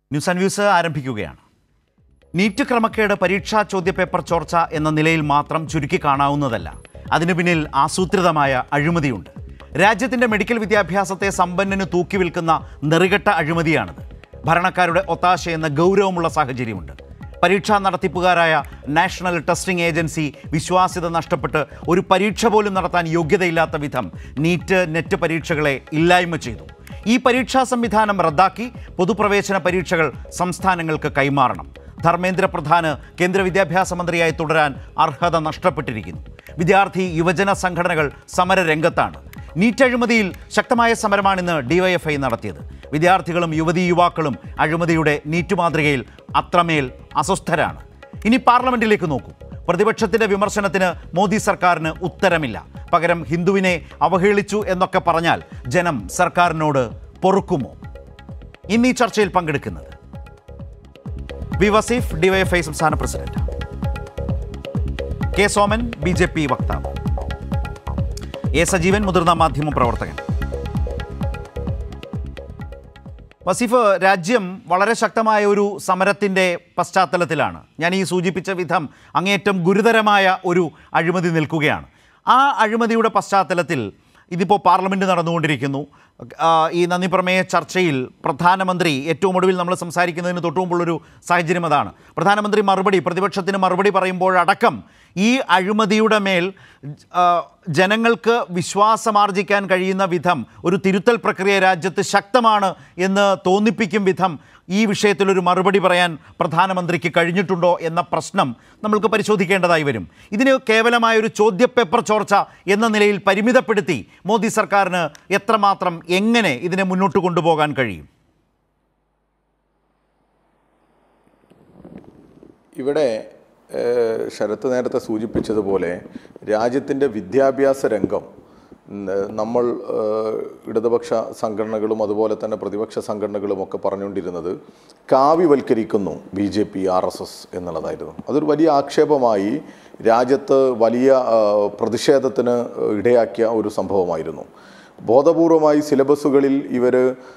News and views ആരംഭിക്കുകയാണ് NEET ക്രമക്കേട് പരീക്ഷാ ചോദ്യപേപ്പർ ചോർച്ച എന്ന നിലയിൽ മാത്രം ചുരുക്കി കാണാവുന്നതല്ല അതിനു പിന്നിൽ ആസൂത്രിതമായ അഴിമതിയുണ്ട് രാജ്യത്തിന്റെ മെഡിക്കൽ വിദ്യാഭ്യാസത്തെ സമ്പന്നന് തൂക്കി വിൽക്കുന്ന നെറികെട്ട അഴിമതിയാണിത് ഭരണക്കാരുടെ ഒത്താശ എന്ന ഗൗരവമുള്ള സാഹചര്യമുണ്ട് പരീക്ഷാ നടത്തിപ്പുകാരായ നാഷണൽ ടെസ്റ്റിംഗ് ഏജൻസി വിശ്വാസ്യത നഷ്ടപ്പെട്ട് ഒരു പരീക്ഷ പോലും നടത്താൻ യോഗ്യതയില്ലാത്ത വിധം നീറ്റ് നെറ്റ് പരീക്ഷകളെ ഇല്ലായ്മ ചെയ്തു ഈ പരീക്ഷാ സംവിധാനം റദ്ദാക്കി പൊതുപ്രവേശന പരീക്ഷകൾ സംസ്ഥാനങ്ങൾക്ക് കൈമാറണം ധർമ്മേന്ദ്ര പ്രധാന് കേന്ദ്ര വിദ്യാഭ്യാസ മന്ത്രിയായി തുടരാൻ അർഹത നഷ്ടപ്പെട്ടിരിക്കുന്നു വിദ്യാർത്ഥി യുവജന സംഘടനകൾ സമരരംഗത്താണ് നീറ്റ് അഴിമതിയിൽ ശക്തമായ സമരമാണിന്ന് ഡിവൈഎഫ്ഐ നടത്തിയത് വിദ്യാർത്ഥികളും യുവതീ യുവാക്കളും അഴിമതിയുടെ നീറ്റ് മാതൃകയിൽ അത്രമേൽ അസ്വസ്ഥരാണ് ഇനി പാർലമെന്റിലേക്ക് നോക്കൂ പ്രതിപക്ഷത്തിന്റെ വിമർശനത്തിന് മോദി സർക്കാരിന് ഉത്തരമില്ല പകരം ഹിന്ദുവിനെ അവഹേളിച്ചു എന്നൊക്കെ പറഞ്ഞാൽ ജനം സർക്കാരിനോട് പൊറുക്കുമോ ഇന്ന് ഈ ചർച്ചയിൽ പങ്കെടുക്കുന്നത് വി വസീഫ് ഡിവൈഎഫ്ഐ സംസ്ഥാന president K Soman B J P വക്താവ് എ സജീവൻ മുതിർന്ന മാധ്യമ പ്രവർത്തകൻ വസീഫ് രാജ്യം വളരെ ശക്തമായ ഒരു സമരത്തിൻ്റെ പശ്ചാത്തലത്തിലാണ് ഞാൻ ഈ സൂചിപ്പിച്ച വിധം അങ്ങേയറ്റം ഗുരുതരമായ ഒരു അഴിമതി നിൽക്കുകയാണ് ആ അഴിമതിയുടെ പശ്ചാത്തലത്തിൽ ഇതിപ്പോൾ പാർലമെൻറ്റ് നടന്നുകൊണ്ടിരിക്കുന്നു ആ, ഈ നന്ദി പ്രമേയ ചർച്ചയിൽ പ്രധാനമന്ത്രി ഏറ്റവും ഒടുവിൽ നമ്മൾ സംസാരിക്കുന്നതിന് തൊട്ടു മുമ്പുള്ളൊരു സാഹചര്യം അതാണ് പ്രധാനമന്ത്രി മറുപടി പ്രതിപക്ഷത്തിന് മറുപടി പറയുമ്പോഴടക്കം ഈ അഴിമതിയുടെ മേൽ ആ, ജനങ്ങൾക്ക് വിശ്വാസമാർജിക്കാൻ കഴിയുന്ന വിധം ഒരു തിരുത്തൽ പ്രക്രിയ രാജ്യത്ത് ശക്തമാണ് എന്ന് തോന്നിപ്പിക്കും വിധം ഈ വിഷയത്തിലൊരു മറുപടി പറയാൻ പ്രധാനമന്ത്രിക്ക് കഴിഞ്ഞിട്ടുണ്ടോ എന്ന പ്രശ്നം നമ്മൾക്ക് പരിശോധിക്കേണ്ടതായി വരും ഇതിന് കേവലമായ ഒരു ചോദ്യപേപ്പർ ചോർച്ച എന്ന നിലയിൽ പരിമിതപ്പെടുത്തി മോദി സർക്കാരിന് എത്രമാത്രം എങ്ങനെ ഇതിനെ മുന്നോട്ട് കൊണ്ടുപോകാൻ കഴിയും ഇവിടെ ഏഹ്, ശരത്ത് നേരത്തെ സൂചിപ്പിച്ചതുപോലെ രാജ്യത്തിൻ്റെ വിദ്യാഭ്യാസ രംഗം ഉം, ഏഹ്, നമ്മൾ ഏഹ്, ഇടതുപക്ഷ സംഘടനകളും അതുപോലെ തന്നെ പ്രതിപക്ഷ സംഘടനകളും ഒക്കെ പറഞ്ഞുകൊണ്ടിരുന്നത് കാവ്യവൽക്കരിക്കുന്നു B J P R S S എന്നുള്ളതായിരുന്നു അതൊരു വലിയ ആക്ഷേപമായി രാജ്യത്ത് വലിയ ഏഹ്, പ്രതിഷേധത്തിന് ഇടയാക്കിയ ഒരു സംഭവമായിരുന്നു ബോധപൂർവമായി സിലബസുകളിൽ ഇവർ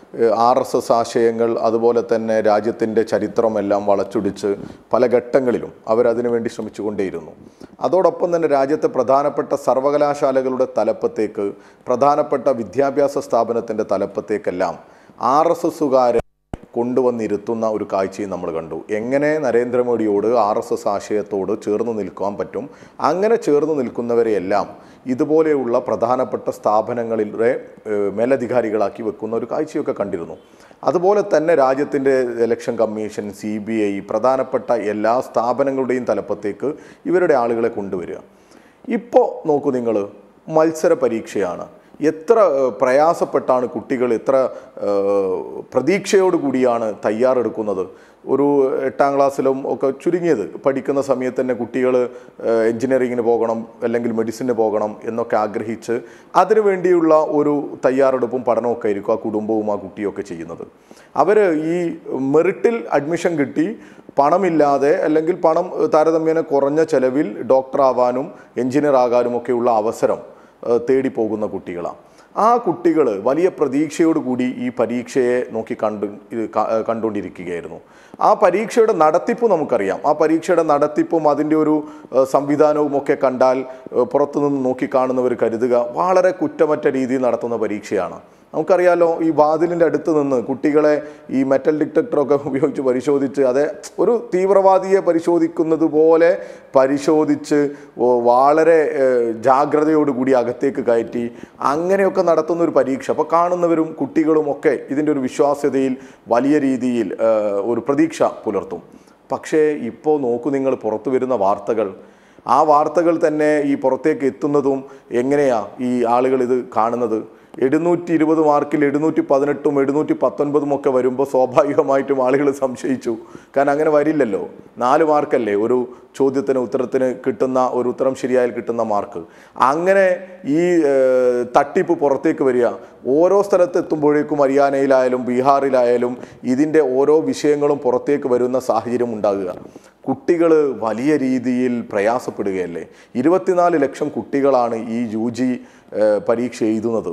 ആർ എസ് എസ് ആശയങ്ങൾ അതുപോലെ തന്നെ രാജ്യത്തിൻ്റെ ചരിത്രമെല്ലാം വളച്ചൊടിച്ച് പല ഘട്ടങ്ങളിലും അവരതിനു വേണ്ടി ശ്രമിച്ചുകൊണ്ടേയിരുന്നു അതോടൊപ്പം തന്നെ രാജ്യത്തെ പ്രധാനപ്പെട്ട സർവകലാശാലകളുടെ തലപ്പത്തേക്ക് പ്രധാനപ്പെട്ട വിദ്യാഭ്യാസ സ്ഥാപനത്തിൻ്റെ തലപ്പത്തേക്കെല്ലാം ആർ എസ് എസുകാരെ കൊണ്ടുവന്നിരുത്തുന്ന ഒരു കാഴ്ചയും നമ്മൾ കണ്ടു എങ്ങനെ നരേന്ദ്രമോദിയോട് ആർ എസ് എസ് ആശയത്തോട് ചേർന്ന് നിൽക്കാൻ പറ്റും അങ്ങനെ ചേർന്ന് നിൽക്കുന്നവരെയെല്ലാം ഇതുപോലെയുള്ള പ്രധാനപ്പെട്ട സ്ഥാപനങ്ങളിലെ ഏഹ്, മേലധികാരികളാക്കി വെക്കുന്ന ഒരു കാഴ്ചയൊക്കെ കണ്ടിരുന്നു അതുപോലെ തന്നെ രാജ്യത്തിൻ്റെ election commission C B I പ്രധാനപ്പെട്ട എല്ലാ സ്ഥാപനങ്ങളുടെയും തലപ്പത്തേക്ക് ഇവരുടെ ആളുകളെ കൊണ്ടുവരിക ഇപ്പോൾ നോക്കൂ നിങ്ങൾ മത്സര പരീക്ഷയാണ് എത്ര ഏഹ്, പ്രയാസപ്പെട്ടാണ് കുട്ടികൾ എത്ര ഏഹ്, പ്രതീക്ഷയോട് കൂടിയാണ് തയ്യാറെടുക്കുന്നത് ഒരു എട്ടാം ക്ലാസ്സിലും ഒക്കെ ചുരുങ്ങിയത് പഠിക്കുന്ന സമയത്ത് തന്നെ കുട്ടികൾ എഞ്ചിനീയറിങ്ങിന് പോകണം അല്ലെങ്കിൽ മെഡിസിന് പോകണം എന്നൊക്കെ ആഗ്രഹിച്ച് അതിനു വേണ്ടിയുള്ള ഒരു തയ്യാറെടുപ്പും പഠനമൊക്കെ ആയിരിക്കും ആ കുടുംബവും ആ കുട്ടിയൊക്കെ ചെയ്യുന്നത് അവർ ഈ മെറിറ്റിൽ അഡ്മിഷൻ കിട്ടി പണമില്ലാതെ അല്ലെങ്കിൽ പണം ഏഹ്, താരതമ്യേന കുറഞ്ഞ ചെലവിൽ ഡോക്ടർ ആവാനും എഞ്ചിനീയർ ആകാനും ഒക്കെയുള്ള അവസരം ഏഹ് തേടി പോകുന്ന കുട്ടികളാണ് ആ കുട്ടികൾ വലിയ പ്രതീക്ഷയോട് കൂടി ഈ പരീക്ഷയെ നോക്കി കണ്ടു ഇത് ക- ഏഹ് കണ്ടുകൊണ്ടിരിക്കുകയായിരുന്നു ആ പരീക്ഷയുടെ നടത്തിപ്പ് നമുക്കറിയാം ആ പരീക്ഷയുടെ നടത്തിപ്പും അതിൻ്റെ ഒരു ഏഹ് സംവിധാനവും ഒക്കെ കണ്ടാൽ ഏഹ് പുറത്തുനിന്ന് നോക്കി കാണുന്നവർ കരുതുക വളരെ കുറ്റമറ്റ രീതിയിൽ നടത്തുന്ന പരീക്ഷയാണ് നമുക്കറിയാലോ ഈ വാതിലിൻ്റെ അടുത്ത് നിന്ന് കുട്ടികളെ ഈ മെറ്റൽ ഡിറ്റക്ടറൊക്കെ ഉപയോഗിച്ച് പരിശോധിച്ച് അതെ ഒരു തീവ്രവാദിയെ പരിശോധിക്കുന്നത് പോലെ പരിശോധിച്ച് ഓ, വളരെ ഏഹ്, ജാഗ്രതയോടുകൂടി അകത്തേക്ക് കയറ്റി അങ്ങനെയൊക്കെ നടത്തുന്ന ഒരു പരീക്ഷ അപ്പോൾ കാണുന്നവരും കുട്ടികളും ഒക്കെ ഇതിൻ്റെ ഒരു വിശ്വാസ്യതയിൽ വലിയ രീതിയിൽ ഏഹ്, ഒരു പ്രതീക്ഷ പുലർത്തും പക്ഷേ ഇപ്പോൾ നോക്കൂ നിങ്ങൾ പുറത്തു വരുന്ന വാർത്തകൾ ആ വാർത്തകൾ തന്നെ ഈ പുറത്തേക്ക് എത്തുന്നതും എങ്ങനെയാ ഈ ആളുകൾ ഇത് കാണുന്നത് എഴുന്നൂറ്റി ഇരുപത് മാർക്കിൽ എഴുന്നൂറ്റി പതിനെട്ടും എഴുന്നൂറ്റി പത്തൊൻപതും ഒക്കെ വരുമ്പോൾ സ്വാഭാവികമായിട്ടും ആളുകൾ സംശയിച്ചു കാരണം അങ്ങനെ വരില്ലല്ലോ നാല് മാർക്കല്ലേ ഒരു ചോദ്യത്തിന് ഉത്തരത്തിന് കിട്ടുന്ന ഒരു ഉത്തരം ശരിയായാൽ കിട്ടുന്ന മാർക്ക് അങ്ങനെ ഈ ഏഹ്, തട്ടിപ്പ് പുറത്തേക്ക് വരിക ഓരോ സ്ഥലത്ത് എത്തുമ്പോഴേക്കും ഹരിയാനയിലായാലും ബീഹാറിലായാലും ഇതിൻ്റെ ഓരോ വിഷയങ്ങളും പുറത്തേക്ക് വരുന്ന സാഹചര്യം ഉണ്ടാകുക കുട്ടികൾ വലിയ രീതിയിൽ പ്രയാസപ്പെടുകയല്ലേ ഇരുപത്തിനാല് ലക്ഷം കുട്ടികളാണ് ഈ യു ജി പരീക്ഷ എഴുതുന്നത്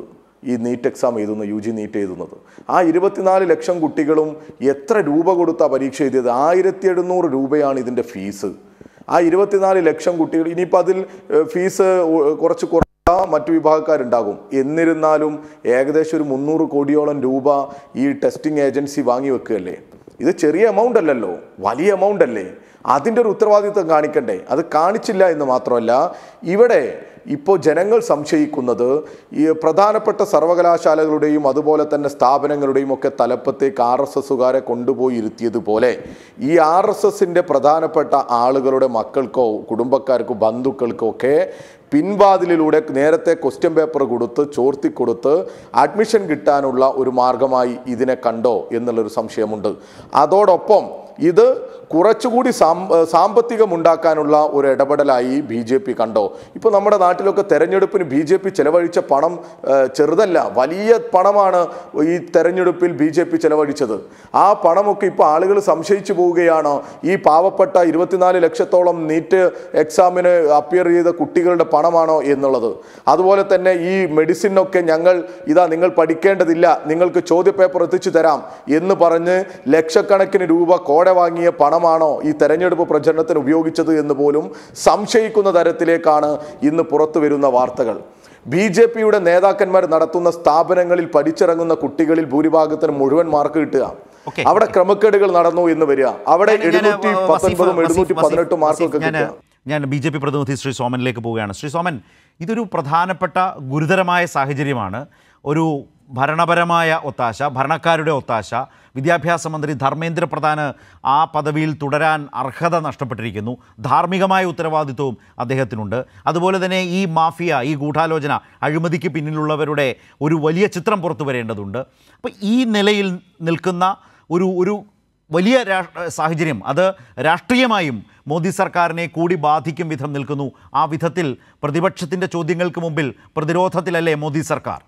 ഈ നീറ്റ് എക്സാം എഴുതുന്നത് യു ജി നീറ്റ് എഴുതുന്നത് ആ ഇരുപത്തിനാല് ലക്ഷം കുട്ടികളും എത്ര രൂപ കൊടുത്താ പരീക്ഷ എഴുതിയത് ആയിരത്തി എഴുന്നൂറ് രൂപയാണ് ഇതിൻ്റെ ഫീസ് ആ ഇരുപത്തിനാല് ലക്ഷം കുട്ടികൾ ഇനിയിപ്പോൾ അതിൽ ഏഹ്, ഫീസ് ഉ- കുറച്ച് കുറ മറ്റു വിഭാഗക്കാരുണ്ടാകും എന്നിരുന്നാലും ഏകദേശം ഒരു മുന്നൂറ് കോടിയോളം രൂപ ഈ ടെസ്റ്റിംഗ് ഏജൻസി വാങ്ങി വെക്കുകയല്ലേ ഇത് ചെറിയ എമൗണ്ട് അല്ലല്ലോ വലിയ എമൗണ്ട് അല്ലേ അതിൻ്റെ ഒരു ഉത്തരവാദിത്വം കാണിക്കണ്ടേ അത് കാണിച്ചില്ല എന്ന് മാത്രമല്ല ഇവിടെ ഇപ്പോൾ ജനങ്ങൾ സംശയിക്കുന്നത് ഈ പ്രധാനപ്പെട്ട സർവകലാശാലകളുടെയും അതുപോലെ തന്നെ സ്ഥാപനങ്ങളുടെയും ഒക്കെ തലപ്പത്തേക്ക് ആർ എസ് എസുകാരെ കൊണ്ടുപോയി ഇരുത്തിയതുപോലെ ഈ ആർ എസ് എസിൻ്റെ പ്രധാനപ്പെട്ട ആളുകളുടെ മക്കൾക്കോ കുടുംബക്കാർക്കോ ബന്ധുക്കൾക്കോ ഒക്കെ പിൻവാതിലിലൂടെ നേരത്തെ ക്വസ്റ്റ്യൻ പേപ്പർ കൊടുത്ത് ചോർത്തി കൊടുത്ത് അഡ്മിഷൻ കിട്ടാനുള്ള ഒരു മാർഗമായി ഇതിനെ കണ്ടോ എന്നുള്ളൊരു സംശയമുണ്ട് അതോടൊപ്പം ഇത് കുറച്ചുകൂടി സാം സാമ്പത്തികം ഉണ്ടാക്കാനുള്ള ഒരു ഇടപെടലായി ബി ജെ പി കണ്ടോ ഇപ്പോൾ നമ്മുടെ നാട്ടിലൊക്കെ തെരഞ്ഞെടുപ്പിന് ബി ജെ പി ചെലവഴിച്ച പണം ഏഹ്, ചെറുതല്ല വലിയ പണമാണ് ഈ തെരഞ്ഞെടുപ്പിൽ ബി ജെ പി ചെലവഴിച്ചത് ആ പണമൊക്കെ ഇപ്പോൾ ആളുകൾ സംശയിച്ചു പോവുകയാണ് ഈ പാവപ്പെട്ട ഇരുപത്തിനാല് ലക്ഷത്തോളം നീറ്റ് എക്സാമിന് അപ്പിയർ ചെയ്ത കുട്ടികളുടെ പണമാണോ എന്നുള്ളത് അതുപോലെ തന്നെ ഈ മെഡിസിനൊക്കെ ഞങ്ങൾ ഇതാ നിങ്ങൾ പഠിക്കേണ്ടതില്ല നിങ്ങൾക്ക് ചോദ്യപേപ്പർ എത്തിച്ചു തരാം എന്ന് പറഞ്ഞ് ലക്ഷക്കണക്കിന് രൂപ കോട വാങ്ങിയ പണമാണോ ഈ തെരഞ്ഞെടുപ്പ് പ്രചരണത്തിന് ഉപയോഗിച്ചത് എന്ന് പോലും സംശയിക്കുന്ന തരത്തിലേക്കാണ് ഇന്ന് പുറത്തു വരുന്ന വാർത്തകൾ ബി ജെ പിയുടെ നേതാക്കന്മാർ നടത്തുന്ന സ്ഥാപനങ്ങളിൽ പഠിച്ചിറങ്ങുന്ന കുട്ടികളിൽ ഭൂരിഭാഗത്തിന് മുഴുവൻ മാർക്ക് കിട്ടുക Okay. അവിടെ ക്രമക്കേടുകൾ നടന്നു എന്ന് വരിക അവിടെ ഞാൻ- ഞാൻ, എഴുന്നൂറ്റി വസീഫ്, പത്തൊൻപതും വസീഫ്, എഴുന്നൂറ്റി പതിനെട്ട് വസീഫ്, മാർക്കൊക്കെ ഞാൻ കിട്ടുക ഞാൻ ബി ജെ പി പ്രതിനിധി ശ്രീ സോമനിലേക്ക് പോവുകയാണ് ശ്രീ സോമൻ ഇതൊരു പ്രധാനപ്പെട്ട ഗുരുതരമായ സാഹചര്യമാണ് ഒരു ഭരണപരമായ ഒത്താശ ഭരണക്കാരുടെ ഒത്താശ വിദ്യാഭ്യാസ മന്ത്രി ധർമ്മേന്ദ്ര പ്രധാന് ആ പദവിയിൽ തുടരാൻ അർഹത നഷ്ടപ്പെട്ടിരിക്കുന്നു ധാർമ്മികമായ ഉത്തരവാദിത്വവും അദ്ദേഹത്തിനുണ്ട് അതുപോലെ തന്നെ ഈ മാഫിയ ഈ ഗൂഢാലോചന അഴിമതിക്ക് പിന്നിലുള്ളവരുടെ ഒരു വലിയ ചിത്രം പുറത്തു വരേണ്ടതുണ്ട് അപ്പോൾ ഈ നിലയിൽ നിൽക്കുന്ന ഒരു ഒരു വലിയ രാ- സാഹചര്യം അത് രാഷ്ട്രീയമായും മോദി സർക്കാരിനെ കൂടി ബാധിക്കും വിധം നിൽക്കുന്നു ആ വിധത്തിൽ പ്രതിപക്ഷത്തിൻ്റെ ചോദ്യങ്ങൾക്ക് മുമ്പിൽ പ്രതിരോധത്തിലല്ലേ മോദി സർക്കാർ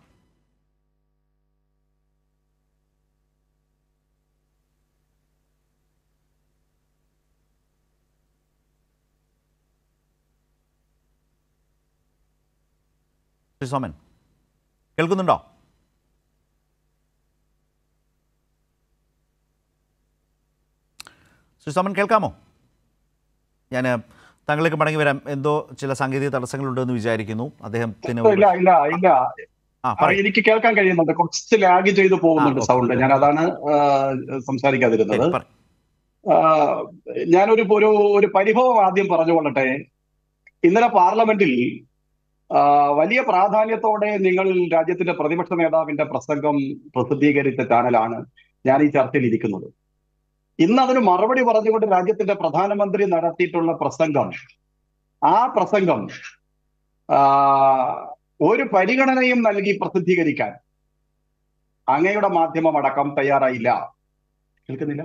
ശ്രീ സോമൻ കേൾക്കുന്നുണ്ടോ ശ്രീ സോമൻ കേൾക്കാമോ ഞാൻ താങ്കളിലേക്ക് മടങ്ങി വരാം എന്തോ ചില സാങ്കേതിക തടസ്സങ്ങളുണ്ടെന്ന് വിചാരിക്കുന്നു അദ്ദേഹത്തിന് ഒരു- ഇല്ല ഇല്ല ഇല്ല ആ ആ, പറയൂ എനിക്ക് കേൾക്കാൻ കഴിയുന്നുണ്ട് കുറച്ച് ലാഗ് ചെയ്ത് പോകുന്നുണ്ട് ആ, ഓക്കേ, സൗണ്ട് ഓക്കേ. ഞാൻ അതാണ് ആ, സംസാരിക്കാതിരുന്നത് ശരി, പറയൂ. ആ, ഞാനൊരു ഒരു ഒരു പരിഭവം ആദ്യം പറഞ്ഞുകൊള്ളട്ടെ ഇന്നലെ പാർലമെന്റിൽ ആ, വലിയ പ്രാധാന്യത്തോടെ നിങ്ങൾ രാജ്യത്തിന്റെ പ്രതിപക്ഷ നേതാവിന്റെ പ്രസംഗം പ്രസിദ്ധീകരിച്ച ചാനലാണ് ഞാൻ ഈ ചർച്ചയിൽ ഇരിക്കുന്നത് ഇന്ന് അതിന് മറുപടി പറഞ്ഞുകൊണ്ട് രാജ്യത്തിന്റെ പ്രധാനമന്ത്രി നടത്തിയിട്ടുള്ള പ്രസംഗം ആ പ്രസംഗം ആ, ഒരു പരിഗണനയും നൽകി പ്രസിദ്ധീകരിക്കാൻ അങ്ങയുടെ മാധ്യമം അടക്കം തയ്യാറായില്ല കേൾക്കുന്നില്ല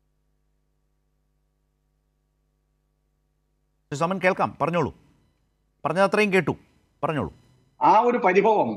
ശ്രീ സോമൻ കേൾക്കാം പറഞ്ഞോളൂ പറഞ്ഞത് അത്രയും കേട്ടു പറഞ്ഞോളൂ ആ ഒരു പരിഭവം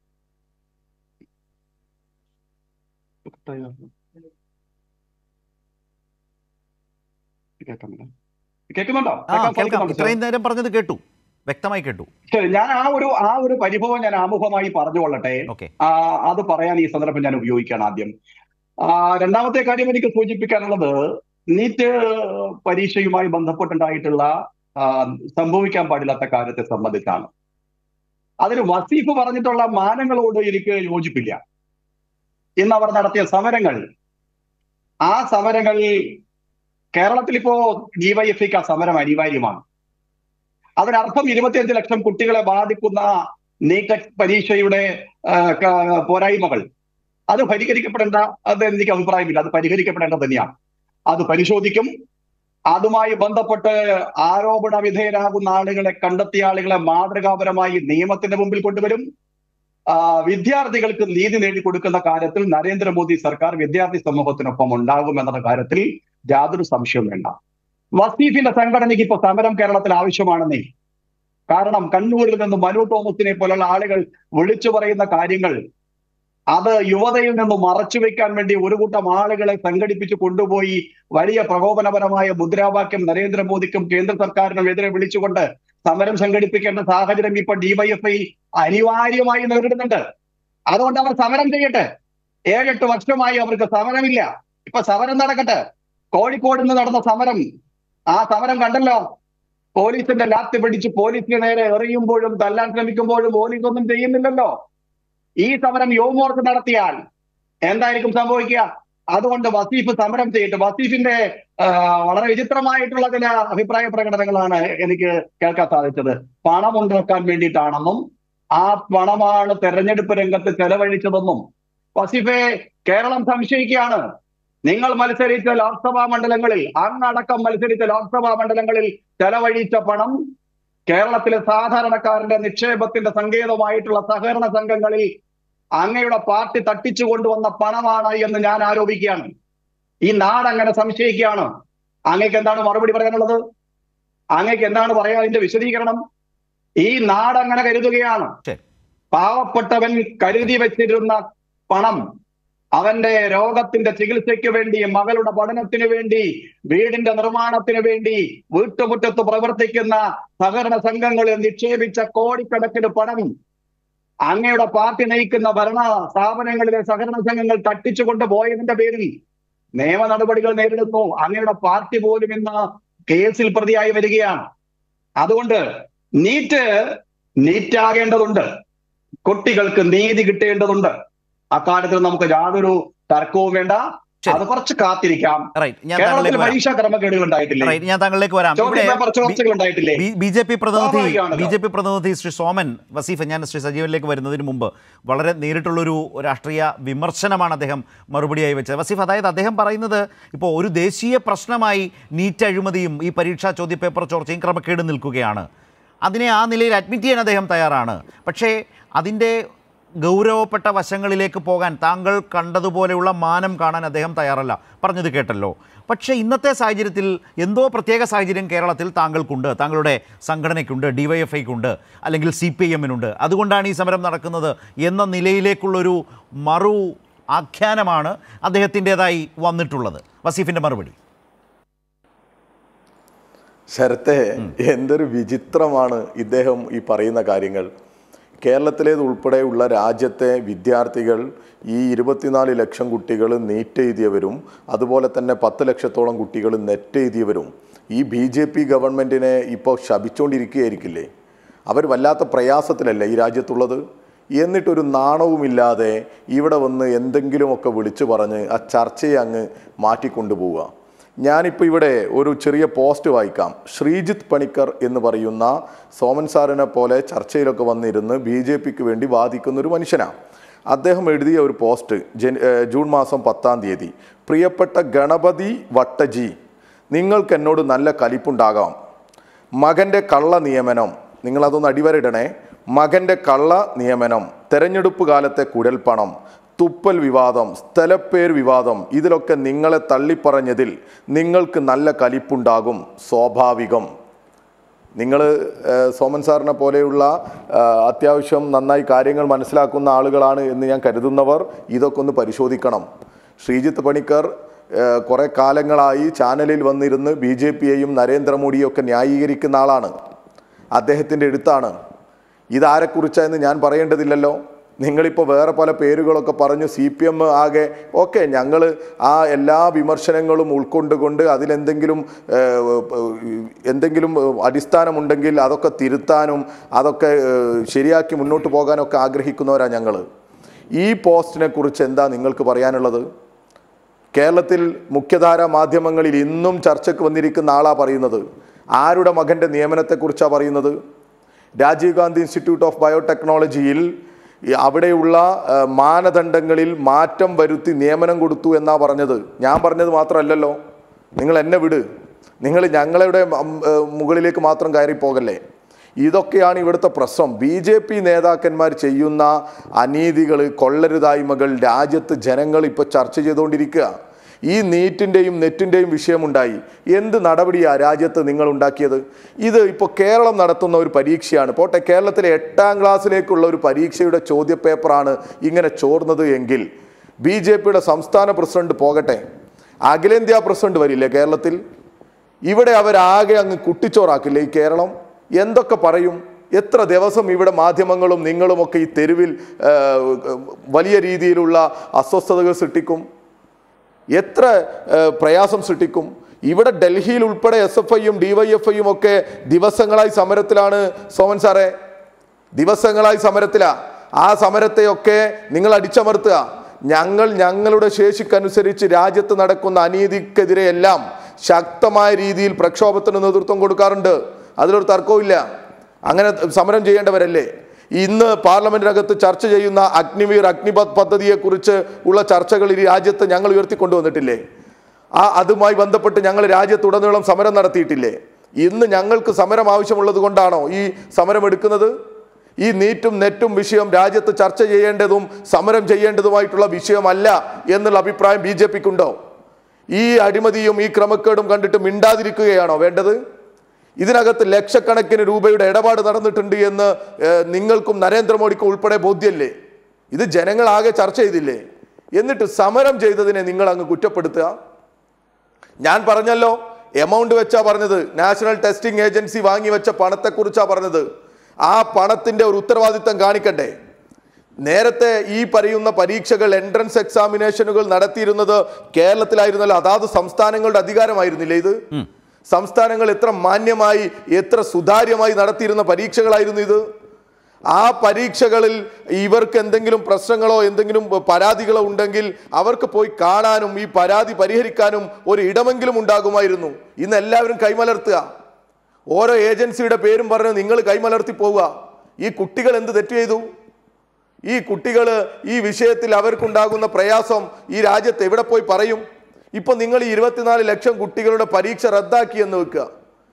കേൾക്കുന്നില്ല കേൾക്കുന്നുണ്ടോ ആ കേൾക്കാൻ കേൾക്കാം സാധിക്കുന്നുണ്ടോ? ഇത്രയും നേരം പറഞ്ഞത് കേട്ടു വ്യക്തമായി കേട്ടു ശരി ഞാൻ ആ ഒരു ആ ഒരു പരിഭവം ഞാൻ ആമുഖമായി പറഞ്ഞുകൊള്ളട്ടെ ഓക്കെ ആ, അത് പറയാൻ ഈ സന്ദർഭം ഞാൻ ഉപയോഗിക്കുകയാണ് ആദ്യം ആ, രണ്ടാമത്തെ കാര്യം എനിക്ക് സൂചിപ്പിക്കാനുള്ളത് നീറ്റ് പരീക്ഷയുമായി ബന്ധപ്പെട്ടുണ്ടായിട്ടുള്ള ആ, സംഭവിക്കാൻ പാടില്ലാത്ത കാര്യത്തെ സംബന്ധിച്ചാണ് അതിന് വസീഫ് പറഞ്ഞിട്ടുള്ള മാനങ്ങളോട് എനിക്ക് യോജിപ്പില്ല ഇന്ന് അവർ നടത്തിയ സമരങ്ങൾ ആ സമരങ്ങൾ കേരളത്തിൽ ഇപ്പോ ഡിവൈഎഫ്ഐക്ക് ആ സമരം അനിവാര്യമാണ് അതിനർത്ഥം ഇരുപത്തിയഞ്ച് ലക്ഷം കുട്ടികളെ ബാധിക്കുന്ന നീറ്റ് പരീക്ഷയുടെ ആ, ക- പോരായ്മകൾ അത് പരിഹരിക്കപ്പെടേണ്ട അത് എനിക്ക് അഭിപ്രായമില്ല അത് പരിഹരിക്കപ്പെടേണ്ടത് തന്നെയാണ് അത് പരിശോധിക്കും അതുമായി ബന്ധപ്പെട്ട് ആരോപണ വിധേയരാകുന്ന ആളുകളെ കണ്ടെത്തിയ ആളുകളെ മാതൃകാപരമായി നിയമത്തിന്റെ മുമ്പിൽ കൊണ്ടുവരും ആ, വിദ്യാർത്ഥികൾക്ക് നീതി നേടിക്കൊടുക്കുന്ന കാര്യത്തിൽ നരേന്ദ്രമോദി സർക്കാർ വിദ്യാർത്ഥി സമൂഹത്തിനൊപ്പം ഉണ്ടാകും എന്ന കാര്യത്തിൽ യാതൊരു സംശയവും വേണ്ട വസീഫിന്റെ സംഘടനയ്ക്ക് ഇപ്പൊ സമരം കേരളത്തിൽ ആവശ്യമാണെന്നേ കാരണം കണ്ണൂരിൽ നിന്ന് മനു തോമസിനെ പോലുള്ള ആളുകൾ വിളിച്ചു പറയുന്ന കാര്യങ്ങൾ അത് യുവതയിൽ നിന്ന് മറച്ചുവെക്കാൻ വേണ്ടി ഒരു കൂട്ടം ആളുകളെ സംഘടിപ്പിച്ച് കൊണ്ടുപോയി വലിയ പ്രകോപനപരമായ മുദ്രാവാക്യം നരേന്ദ്രമോദിക്കും കേന്ദ്ര സർക്കാരിനും എതിരെ വിളിച്ചുകൊണ്ട് സമരം സംഘടിപ്പിക്കേണ്ട സാഹചര്യം ഇപ്പൊ ഡിവൈഎഫ്ഐ അനിവാര്യമായി നേരിടുന്നുണ്ട് അതുകൊണ്ട് അവർ സമരം ചെയ്യട്ടെ ഏഴെട്ട് വർഷമായി അവർക്ക് സമരമില്ല ഇപ്പൊ സമരം നടക്കട്ടെ കോഴിക്കോട് നിന്ന് നടന്ന സമരം ആ സമരം കണ്ടല്ലോ പോലീസിന്റെ ലാത്തി പിടിച്ച് പോലീസിന് നേരെ എറിയുമ്പോഴും തല്ലാൻ ശ്രമിക്കുമ്പോഴും പോലീസ് ഒന്നും ചെയ്യുന്നില്ലല്ലോ ഈ സമരം യുവമോർച്ച നടത്തിയാൽ എന്തായിരിക്കും സംഭവിക്കുക അതുകൊണ്ട് വസീഫ് സമരം ചെയ്തിട്ട് വസീഫിന്റെ ആ, വളരെ വിചിത്രമായിട്ടുള്ള ചില അഭിപ്രായ പ്രകടനങ്ങളാണ് എനിക്ക് കേൾക്കാൻ സാധിച്ചത് പണം ഉണ്ടാക്കാൻ വേണ്ടിയിട്ടാണെന്നും ആ പണമാണ് തെരഞ്ഞെടുപ്പ് രംഗത്ത് ചെലവഴിച്ചതെന്നും വസീഫെ കേരളം സംശയിക്കുകയാണ് നിങ്ങൾ മത്സരിച്ച ലോക്സഭാ മണ്ഡലങ്ങളിൽ അങ്ങടക്കം മത്സരിച്ച ലോക്സഭാ മണ്ഡലങ്ങളിൽ ചെലവഴിച്ച പണം കേരളത്തിലെ സാധാരണക്കാരന്റെ നിക്ഷേപത്തിന്റെ സങ്കേതമായിട്ടുള്ള സഹകരണ സംഘങ്ങളിൽ അങ്ങയുടെ പാർട്ടി തട്ടിച്ചു കൊണ്ടുവന്ന പണമാണ് എന്ന് ഞാൻ ആരോപിക്കുകയാണ് ഈ നാട് അങ്ങനെ സംശയിക്കുകയാണ് അങ്ങേക്ക് എന്താണ് മറുപടി പറയാനുള്ളത് അങ്ങേക്ക് എന്താണ് പറയാ അതിന്റെ വിശദീകരണം ഈ നാട് അങ്ങനെ കരുതുകയാണ് ശരി. പാവപ്പെട്ടവൻ കരുതി വെച്ചിരുന്ന പണം അവന്റെ രോഗത്തിന്റെ ചികിത്സയ്ക്ക് വേണ്ടി മകളുടെ പഠനത്തിന് വേണ്ടി വീടിന്റെ നിർമ്മാണത്തിന് വേണ്ടി വീട്ടുമുറ്റത്ത് പ്രവർത്തിക്കുന്ന സഹകരണ സംഘങ്ങളിൽ നിക്ഷേപിച്ച കോടിക്കണക്കിന് പണം അങ്ങയുടെ പാർട്ടി നയിക്കുന്ന ഭരണ സ്ഥാപനങ്ങളിലെ സഹകരണ സംഘങ്ങൾ തട്ടിച്ചു കൊണ്ടുപോയതിന്റെ പേരിൽ നിയമ നടപടികൾ നേരിടുന്നു അങ്ങയുടെ പാർട്ടി പോലും ഇന്ന് കേസിൽ പ്രതിയായി വരികയാണ് അതുകൊണ്ട് നീറ്റ് നീറ്റാകേണ്ടതുണ്ട് കുട്ടികൾക്ക് നീതി കിട്ടേണ്ടതുണ്ട് അക്കാര്യത്തിൽ നമുക്ക് യാതൊരു തർക്കവും വേണ്ട ശരി. അത് കുറച്ച് കാത്തിരിക്കാം റൈറ്റ് ഞാൻ കേരളത്തിൽ താങ്കളിലേക്ക് വരാം പരീക്ഷാ ക്രമക്കേടുകൾ ഉണ്ടായിട്ടില്ലേ റൈറ്റ് ഞാൻ താങ്കളിലേക്ക് വരാം ചോദ്യ ഇവിടെ പേപ്പർ ചോർച്ചകൾ ഉണ്ടായിട്ടില്ലേ ബി ജെ പി പ്രതിനിധി സ്വാഭാവികമാണല്ലോ. ബി ജെ പി പ്രതിനിധി ശ്രീ സോമൻ വസീഫ് ഞാൻ ശ്രീ സജീവനിലേക്ക് വരുന്നതിന് മുമ്പ് വളരെ നേരിട്ടുള്ളൊരു രാഷ്ട്രീയ വിമർശനമാണ് അദ്ദേഹം മറുപടിയായി വെച്ചത് വസീഫ് അതായത് അദ്ദേഹം പറയുന്നത് ഇപ്പോൾ ഒരു ദേശീയ പ്രശ്നമായി നീറ്റ് അഴിമതിയും ഈ പരീക്ഷാ ചോദ്യപേപ്പർ ചോർച്ചയും ക്രമക്കേട് നിൽക്കുകയാണ് അതിനെ ആ നിലയിൽ അഡ്മിറ്റ് ചെയ്യാൻ അദ്ദേഹം തയ്യാറാണ് പക്ഷേ അതിൻ്റെ ഗൗരവപ്പെട്ട വശങ്ങളിലേക്ക് പോകാൻ താങ്കൾ കണ്ടതുപോലെയുള്ള മാനം കാണാൻ അദ്ദേഹം തയ്യാറല്ല പറഞ്ഞത് കേട്ടല്ലോ പക്ഷേ ഇന്നത്തെ സാഹചര്യത്തിൽ എന്തോ പ്രത്യേക സാഹചര്യം കേരളത്തിൽ താങ്കൾക്കുണ്ട് താങ്കളുടെ സംഘടനയ്ക്കുണ്ട് ഡിവൈഎഫ്ഐക്കുണ്ട് അല്ലെങ്കിൽ സി പി ഐ എമ്മിനുണ്ട് അതുകൊണ്ടാണ് ഈ സമരം നടക്കുന്നത് എന്ന നിലയിലേക്കുള്ളൊരു മറു ആഖ്യാനമാണ് അദ്ദേഹത്തിൻ്റെതായി വന്നിട്ടുള്ളത് വസീഫിൻ്റെ മറുപടി ശരത്തെ എന്തൊരു വിചിത്രമാണ് ഇദ്ദേഹം ഈ പറയുന്ന കാര്യങ്ങൾ കേരളത്തിലേത് ഉൾപ്പെടെയുള്ള രാജ്യത്തെ വിദ്യാർത്ഥികൾ ഈ ഇരുപത്തിനാല് ലക്ഷം കുട്ടികൾ നീറ്റ് എഴുതിയവരും അതുപോലെ തന്നെ പത്ത് ലക്ഷത്തോളം കുട്ടികൾ നെറ്റ് എഴുതിയവരും ഈ ബി ജെ പി ഗവൺമെൻറ്റിനെ ഇപ്പോൾ ശപിച്ചുകൊണ്ടിരിക്കുകയായിരിക്കില്ലേ അവർ വല്ലാത്ത പ്രയാസത്തിലല്ലേ ഈ രാജ്യത്തുള്ളത് എന്നിട്ടൊരു നാണവുമില്ലാതെ ഇവിടെ വന്ന് എന്തെങ്കിലുമൊക്കെ വിളിച്ചു പറഞ്ഞ് ആ ചർച്ചയെ അങ്ങ് മാറ്റിക്കൊണ്ടുപോവുക ഞാനിപ്പോൾ ഇവിടെ ഒരു ചെറിയ പോസ്റ്റ് വായിക്കാം ശ്രീജിത്ത് പണിക്കർ എന്ന് പറയുന്ന സോമൻ സാറിനെ പോലെ ചർച്ചയിലൊക്കെ വന്നിരുന്ന് ബി ജെ പിക്ക് വേണ്ടി വാദിക്കുന്ന ഒരു മനുഷ്യനാണ് അദ്ദേഹം എഴുതിയ ഒരു പോസ്റ്റ് ജൻ ഏഹ് ജൂൺ മാസം പത്താം തീയതി പ്രിയപ്പെട്ട ഗണപതി വട്ടജി നിങ്ങൾക്ക് എന്നോട് നല്ല കലിപ്പുണ്ടാകാം മകൻ്റെ കള്ള നിയമനം നിങ്ങളതൊന്ന് അടിവരയിടണേ മകൻ്റെ കള്ള നിയമനം തെരഞ്ഞെടുപ്പ് കാലത്തെ കുഴൽപ്പണം തുപ്പൽ വിവാദം സ്ഥലപ്പേർ വിവാദം ഇതിലൊക്കെ നിങ്ങളെ തള്ളിപ്പറഞ്ഞതിൽ നിങ്ങൾക്ക് നല്ല കലിപ്പുണ്ടാകും സ്വാഭാവികം നിങ്ങൾ സോമൻ സാറിനെ പോലെയുള്ള ആ, അത്യാവശ്യം നന്നായി കാര്യങ്ങൾ മനസ്സിലാക്കുന്ന ആളുകളാണ് എന്ന് ഞാൻ കരുതുന്നവർ ഇതൊക്കെ ഒന്ന് പരിശോധിക്കണം ശ്രീജിത്ത് പണിക്കർ ആ, കുറെ കാലങ്ങളായി ചാനലിൽ വന്നിരുന്ന് ബി ജെ പിയെയും നരേന്ദ്രമോദിയും ഒക്കെ ന്യായീകരിക്കുന്ന ആളാണ് അദ്ദേഹത്തിൻ്റെ എഴുത്താണ് ഇതാരെക്കുറിച്ചാന്ന് ഞാൻ പറയേണ്ടതില്ലല്ലോ നിങ്ങളിപ്പോൾ വേറെ പല പേരുകളൊക്കെ പറഞ്ഞു സി പി എം ആകെ ഓക്കെ ഞങ്ങൾ ആ എല്ലാ വിമർശനങ്ങളും ഉൾക്കൊണ്ടുകൊണ്ട് അതിലെന്തെങ്കിലും ഏഹ്, എന്തെങ്കിലും അടിസ്ഥാനമുണ്ടെങ്കിൽ അതൊക്കെ തിരുത്താനും അതൊക്കെ ഏഹ്, ശരിയാക്കി മുന്നോട്ട് പോകാനൊക്കെ ആഗ്രഹിക്കുന്നവരാണ് ഞങ്ങൾ ഈ പോസ്റ്റിനെ കുറിച്ച് എന്താ നിങ്ങൾക്ക് പറയാനുള്ളത് കേരളത്തിൽ മുഖ്യധാര മാധ്യമങ്ങളിൽ ഇന്നും ചർച്ചയ്ക്ക് വന്നിരിക്കുന്ന ആളാ പറയുന്നത് ആരുടെ മകൻ്റെ നിയമനത്തെക്കുറിച്ചാണ് പറയുന്നത് രാജീവ് ഗാന്ധി ഇൻസ്റ്റിറ്റ്യൂട്ട് ഓഫ് ബയോടെക്നോളജിയിൽ ഈ അവിടെയുള്ള ആ, മാനദണ്ഡങ്ങളിൽ മാറ്റം വരുത്തി നിയമനം കൊടുത്തു എന്നാ പറഞ്ഞത് ഞാൻ പറഞ്ഞത് മാത്രമല്ലല്ലോ നിങ്ങൾ എന്നെ വിട് നിങ്ങൾ ഞങ്ങളുടെ ഉം, ഏ, മുകളിലേക്ക് മാത്രം കയറി പോകല്ലേ ഇതൊക്കെയാണ് ഇവിടുത്തെ പ്രശ്നം ബി ജെ പി നേതാക്കന്മാർ ചെയ്യുന്ന അനീതികൾ കൊള്ളരുതായ്മകൾ രാജ്യത്ത് ജനങ്ങൾ ഇപ്പോൾ ചർച്ച ചെയ്തുകൊണ്ടിരിക്കുക ഈ നീറ്റിൻ്റെയും നെറ്റിൻ്റെയും വിഷയമുണ്ടായി എന്ത് നടപടിയാ രാജ്യത്ത് നിങ്ങൾ ഉണ്ടാക്കിയത് ഇത് ഇപ്പോൾ കേരളം നടത്തുന്ന ഒരു പരീക്ഷയാണ് പോട്ടെ കേരളത്തിലെ എട്ടാം ക്ലാസ്സിലേക്കുള്ള ഒരു പരീക്ഷയുടെ ചോദ്യപേപ്പറാണ് ഇങ്ങനെ ചോർന്നത് എങ്കിൽ ബി ജെ പിയുടെ സംസ്ഥാന പ്രസിഡന്റ് പോകട്ടെ അഖിലേന്ത്യാ പ്രസിഡന്റ് വരില്ലേ കേരളത്തിൽ ഇവിടെ അവരാകെ അങ്ങ് കുട്ടിച്ചോറാക്കില്ലേ ഈ കേരളം എന്തൊക്കെ പറയും എത്ര ദിവസം ഇവിടെ മാധ്യമങ്ങളും നിങ്ങളുമൊക്കെ ഈ തെരുവിൽ ആ, വലിയ രീതിയിലുള്ള അസ്വസ്ഥതകൾ സൃഷ്ടിക്കും എത്ര ആ, പ്രയാസം സൃഷ്ടിക്കും ഇവിടെ ഡൽഹിയിൽ ഉൾപ്പെടെ എസ് എഫ് ഐയും ഡി വൈ എഫ് ഐയും ഒക്കെ ദിവസങ്ങളായി സമരത്തിലാണ് സോമൻ സാറേ ദിവസങ്ങളായി സമരത്തിലാ ആ സമരത്തെയൊക്കെ നിങ്ങൾ അടിച്ചമർത്തുക ഞങ്ങൾ ഞങ്ങളുടെ ശേഷിക്കനുസരിച്ച് രാജ്യത്ത് നടക്കുന്ന അനീതിക്കെതിരെ എല്ലാം ശക്തമായ രീതിയിൽ പ്രക്ഷോഭത്തിന് നേതൃത്വം കൊടുക്കാറുണ്ട് അതിലൊരു തർക്കവുമില്ല അങ്ങനെ സമരം ചെയ്യേണ്ടവരല്ലേ ഇന്ന് പാർലമെന്റിനകത്ത് ചർച്ച ചെയ്യുന്ന അഗ്നിവീർ അഗ്നിപത് പദ്ധതിയെക്കുറിച്ച് ഉള്ള ചർച്ചകൾ ഈ രാജ്യത്ത് ഞങ്ങൾ ഉയർത്തിക്കൊണ്ടുവന്നിട്ടില്ലേ ആ അതുമായി ബന്ധപ്പെട്ട് ഞങ്ങൾ രാജ്യത്തുടനീളം സമരം നടത്തിയിട്ടില്ലേ ഇന്ന് ഞങ്ങൾക്ക് സമരം ആവശ്യമുള്ളത് കൊണ്ടാണോ ഈ സമരം എടുക്കുന്നത് ഈ നീറ്റും നെറ്റും വിഷയം രാജ്യത്ത് ചർച്ച ചെയ്യേണ്ടതും സമരം ചെയ്യേണ്ടതുമായിട്ടുള്ള വിഷയമല്ല എന്നുള്ള അഭിപ്രായം ബി ജെ പിക്കുണ്ടോ ഈ അഴിമതിയും ഈ ക്രമക്കേടും കണ്ടിട്ട് മിണ്ടാതിരിക്കുകയാണോ വേണ്ടത് ഇതിനകത്ത് ലക്ഷക്കണക്കിന് രൂപയുടെ ഇടപാട് നടന്നിട്ടുണ്ട് എന്ന് ഏഹ്, നിങ്ങൾക്കും നരേന്ദ്രമോദിക്കും ഉൾപ്പെടെ ബോധ്യല്ലേ ഇത് ജനങ്ങളാകെ ചർച്ച ചെയ്തില്ലേ എന്നിട്ട് സമരം ചെയ്തതിനെ നിങ്ങൾ അങ്ങ് കുറ്റപ്പെടുത്തുക ഞാൻ പറഞ്ഞല്ലോ എമൗണ്ട് വെച്ചാ പറഞ്ഞത് നാഷണൽ ടെസ്റ്റിംഗ് ഏജൻസി വാങ്ങി വെച്ച പണത്തെക്കുറിച്ചാ പറഞ്ഞത് ആ പണത്തിന്റെ ഒരു ഉത്തരവാദിത്തം കാണിക്കണ്ടേ നേരത്തെ ഈ പറയുന്ന പരീക്ഷകൾ എൻട്രൻസ് എക്സാമിനേഷനുകൾ നടത്തിയിരുന്നത് കേരളത്തിലായിരുന്നല്ലോ അതാത് സംസ്ഥാനങ്ങളുടെ അധികാരമായിരുന്നില്ലേ ഇത് സംസ്ഥാനങ്ങൾ എത്ര മാന്യമായി എത്ര സുതാര്യമായി നടത്തിയിരുന്ന പരീക്ഷകളായിരുന്നു ഇത് ആ പരീക്ഷകളിൽ ഇവർക്ക് എന്തെങ്കിലും പ്രശ്നങ്ങളോ എന്തെങ്കിലും പരാതികളോ ഉണ്ടെങ്കിൽ അവർക്ക് പോയി കാണാനും ഈ പരാതി പരിഹരിക്കാനും ഒരു ഇടമെങ്കിലും ഉണ്ടാകുമായിരുന്നു ഇന്ന് എല്ലാവരും കൈമലർത്തുക ഓരോ ഏജൻസിയുടെ പേരും പറഞ്ഞ് നിങ്ങൾ കൈമലർത്തി പോവുക ഈ കുട്ടികൾ എന്ത് തെറ്റ് ചെയ്തു ഈ കുട്ടികൾ ഈ വിഷയത്തിൽ അവർക്കുണ്ടാകുന്ന പ്രയാസം ഈ രാജ്യത്ത് എവിടെ പോയി പറയും ഇപ്പൊ നിങ്ങൾ ഈ ഇരുപത്തിനാല് ലക്ഷം കുട്ടികളുടെ പരീക്ഷ റദ്ദാക്കി എന്ന് വെക്കുക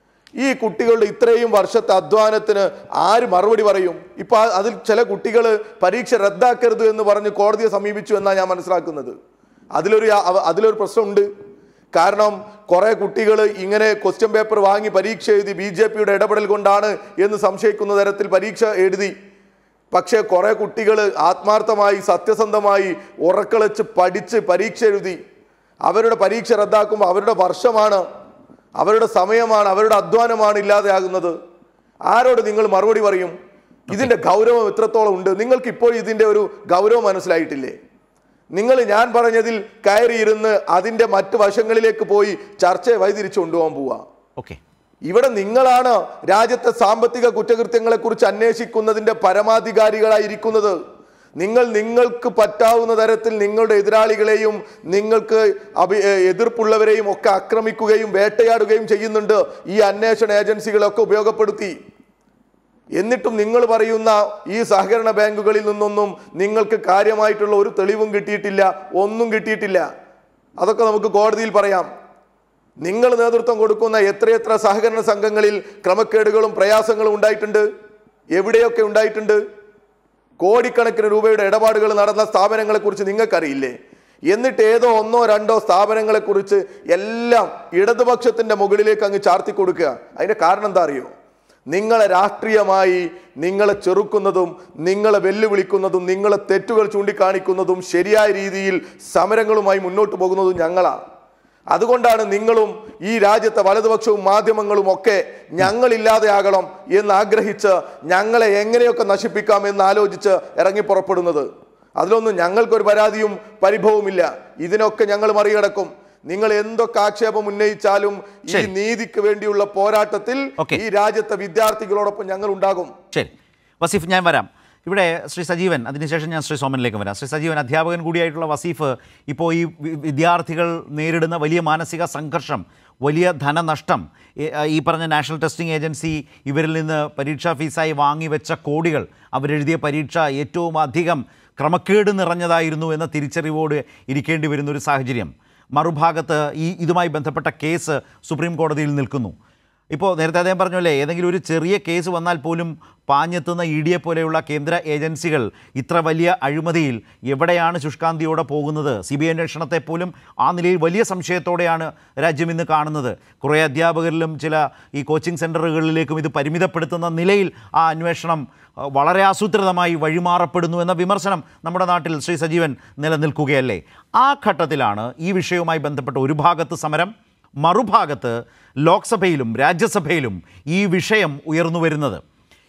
ഈ കുട്ടികളുടെ ഇത്രയും വർഷത്തെ അധ്വാനത്തിന് ആര് മറുപടി പറയും ഇപ്പൊ ആ- അതിൽ ചില കുട്ടികൾ പരീക്ഷ റദ്ദാക്കരുത് എന്ന് പറഞ്ഞ് കോടതിയെ സമീപിച്ചു എന്നാണ് ഞാൻ മനസ്സിലാക്കുന്നത് അതിലൊരു യാ- അവ- അതിലൊരു പ്രശ്നമുണ്ട് കാരണം കുറെ കുട്ടികൾ ഇങ്ങനെ ക്വസ്റ്റ്യൻ പേപ്പർ വാങ്ങി പരീക്ഷ എഴുതി ബി ജെ പിയുടെ ഇടപെടൽ കൊണ്ടാണ് എന്ന് സംശയിക്കുന്ന തരത്തിൽ പരീക്ഷ എഴുതി പക്ഷേ കുറെ കുട്ടികൾ ആത്മാർത്ഥമായി സത്യസന്ധമായി ഉറക്കളച്ച് പഠിച്ച് പരീക്ഷ എഴുതി അവരുടെ പരീക്ഷ റദ്ദാക്കുമ്പോൾ അവരുടെ വർഷമാണ് അവരുടെ സമയമാണ് അവരുടെ അധ്വാനമാണ് ഇല്ലാതെയാകുന്നത് ആരോട് നിങ്ങൾ മറുപടി പറയും ഇതിന്റെ ഗൗരവം എത്രത്തോളം ഉണ്ട് നിങ്ങൾക്ക് ഇപ്പോൾ ഇതിന്റെ ഒരു ഗൗരവം മനസ്സിലായിട്ടില്ലേ നിങ്ങൾ ഞാൻ പറഞ്ഞതിൽ കയറിയിരുന്ന് അതിന്റെ മറ്റ് വശങ്ങളിലേക്ക് പോയി ചർച്ചയെ വഴിതിരിച്ചു കൊണ്ടുപോകാൻ പോവുക ഓക്കെ ഇവിടെ നിങ്ങളാണ് രാജ്യത്തെ സാമ്പത്തിക കുറ്റകൃത്യങ്ങളെ കുറിച്ച് അന്വേഷിക്കുന്നതിന്റെ പരമാധികാരികളായിരിക്കുന്നത് നിങ്ങൾ നിങ്ങൾക്ക് പറ്റാവുന്ന തരത്തിൽ നിങ്ങളുടെ എതിരാളികളെയും നിങ്ങൾക്ക് അഭി ഏ, എതിർപ്പുള്ളവരെയും ഒക്കെ ആക്രമിക്കുകയും വേട്ടയാടുകയും ചെയ്യുന്നുണ്ട് ഈ അന്വേഷണ ഏജൻസികളൊക്കെ ഉപയോഗപ്പെടുത്തി എന്നിട്ടും നിങ്ങൾ പറയുന്ന ഈ സഹകരണ ബാങ്കുകളിൽ നിന്നൊന്നും നിങ്ങൾക്ക് കാര്യമായിട്ടുള്ള ഒരു തെളിവും കിട്ടിയിട്ടില്ല ഒന്നും കിട്ടിയിട്ടില്ല അതൊക്കെ നമുക്ക് കോടതിയിൽ പറയാം നിങ്ങൾ നേതൃത്വം കൊടുക്കുന്ന എത്രയെത്ര സഹകരണ സംഘങ്ങളിൽ ക്രമക്കേടുകളും പ്രയാസങ്ങളും ഉണ്ടായിട്ടുണ്ട് എവിടെയൊക്കെ ഉണ്ടായിട്ടുണ്ട് കോടിക്കണക്കിന് രൂപയുടെ ഇടപാടുകൾ നടന്ന സ്ഥാപനങ്ങളെ കുറിച്ച് നിങ്ങൾക്കറിയില്ലേ എന്നിട്ട് ഏതോ ഒന്നോ രണ്ടോ സ്ഥാപനങ്ങളെ കുറിച്ച് എല്ലാം ഇടതുപക്ഷത്തിന്റെ മുകളിലേക്ക് അങ്ങ് ചാർത്തി കൊടുക്കുക അതിന്റെ കാരണം എന്താ അറിയോ നിങ്ങളെ രാഷ്ട്രീയമായി നിങ്ങളെ ചെറുക്കുന്നതും നിങ്ങളെ വെല്ലുവിളിക്കുന്നതും നിങ്ങളെ തെറ്റുകൾ ചൂണ്ടിക്കാണിക്കുന്നതും ശരിയായ രീതിയിൽ സമരങ്ങളുമായി മുന്നോട്ട് പോകുന്നതും ഞങ്ങളാ അതുകൊണ്ടാണ് നിങ്ങളും ഈ രാജ്യത്തെ വലതുപക്ഷവും മാധ്യമങ്ങളും ഒക്കെ ഞങ്ങളില്ലാതെയാകണം എന്ന് ആഗ്രഹിച്ച് ഞങ്ങളെ എങ്ങനെയൊക്കെ നശിപ്പിക്കാം എന്ന് ആലോചിച്ച് ഇറങ്ങി പുറപ്പെടുന്നത് അതിലൊന്നും ഞങ്ങൾക്കൊരു പരാതിയും പരിഭവമില്ല ഇതിനൊക്കെ ഞങ്ങൾ മറികടക്കും നിങ്ങൾ എന്തൊക്കെ ആക്ഷേപം ഉന്നയിച്ചാലും ഈ ശരി. നീതിക്ക് വേണ്ടിയുള്ള പോരാട്ടത്തിൽ Okay. ഈ രാജ്യത്തെ വിദ്യാർത്ഥികളോടൊപ്പം ഞങ്ങൾ ഉണ്ടാകും ശരി വസീഫ് ഞാൻ വരാം ഇവിടെ ശ്രീ സജീവൻ അതിനുശേഷം ഞാൻ ശ്രീ സോമനിലേക്ക് വരാം ശ്രീ സജീവൻ അധ്യാപകൻ കൂടിയായിട്ടുള്ള വസീഫ് ഇപ്പോൾ ഈ വി- വിദ്യാർത്ഥികൾ നേരിടുന്ന വലിയ മാനസിക സംഘർഷം വലിയ ധനനഷ്ടം ഈ- ഈ പറഞ്ഞ നാഷണൽ ടെസ്റ്റിംഗ് ഏജൻസി ഇവരിൽ നിന്ന് പരീക്ഷാ ഫീസായി വാങ്ങിവെച്ച കോടികൾ അവരെഴുതിയ പരീക്ഷ ഏറ്റവും അധികം ക്രമക്കേട് നിറഞ്ഞതായിരുന്നു എന്ന തിരിച്ചറിവോട് ഇരിക്കേണ്ടി വരുന്ന ഒരു സാഹചര്യം മറുഭാഗത്ത് ഈ ഇതുമായി ബന്ധപ്പെട്ട കേസ് സുപ്രീം കോടതിയിൽ നിൽക്കുന്നു ഇപ്പോൾ നേരത്തെ അദ്ദേഹം പറഞ്ഞല്ലേ ഏതെങ്കിലും ഒരു ചെറിയ കേസ് വന്നാൽ പോലും പാഞ്ഞെത്തുന്ന ഇ ഡിയെ പോലെയുള്ള കേന്ദ്ര ഏജൻസികൾ ഇത്ര വലിയ അഴിമതിയിൽ എവിടെയാണ് ശുഷ്കാന്തിയോടെ പോകുന്നത് സി ബി ഐ അന്വേഷണത്തെ പോലും ആ നിലയിൽ വലിയ സംശയത്തോടെയാണ് രാജ്യം ഇന്ന് കാണുന്നത് കുറേ അധ്യാപകരിലും ചില ഈ കോച്ചിങ് സെൻറ്ററുകളിലേക്കും ഇത് പരിമിതപ്പെടുത്തുന്ന നിലയിൽ ആ അന്വേഷണം അഹ്, വളരെ ആസൂത്രിതമായി വഴിമാറപ്പെടുന്നു എന്ന വിമർശനം നമ്മുടെ നാട്ടിൽ ശ്രീ സജീവൻ നിലനിൽക്കുകയല്ലേ ആ ഘട്ടത്തിലാണ് ഈ വിഷയവുമായി ബന്ധപ്പെട്ട ഒരു ഭാഗത്ത് സമരം മറുഭാഗത്ത് ലോക്സഭയിലും രാജ്യസഭയിലും ഈ വിഷയം ഉയർന്നു വരുന്നത്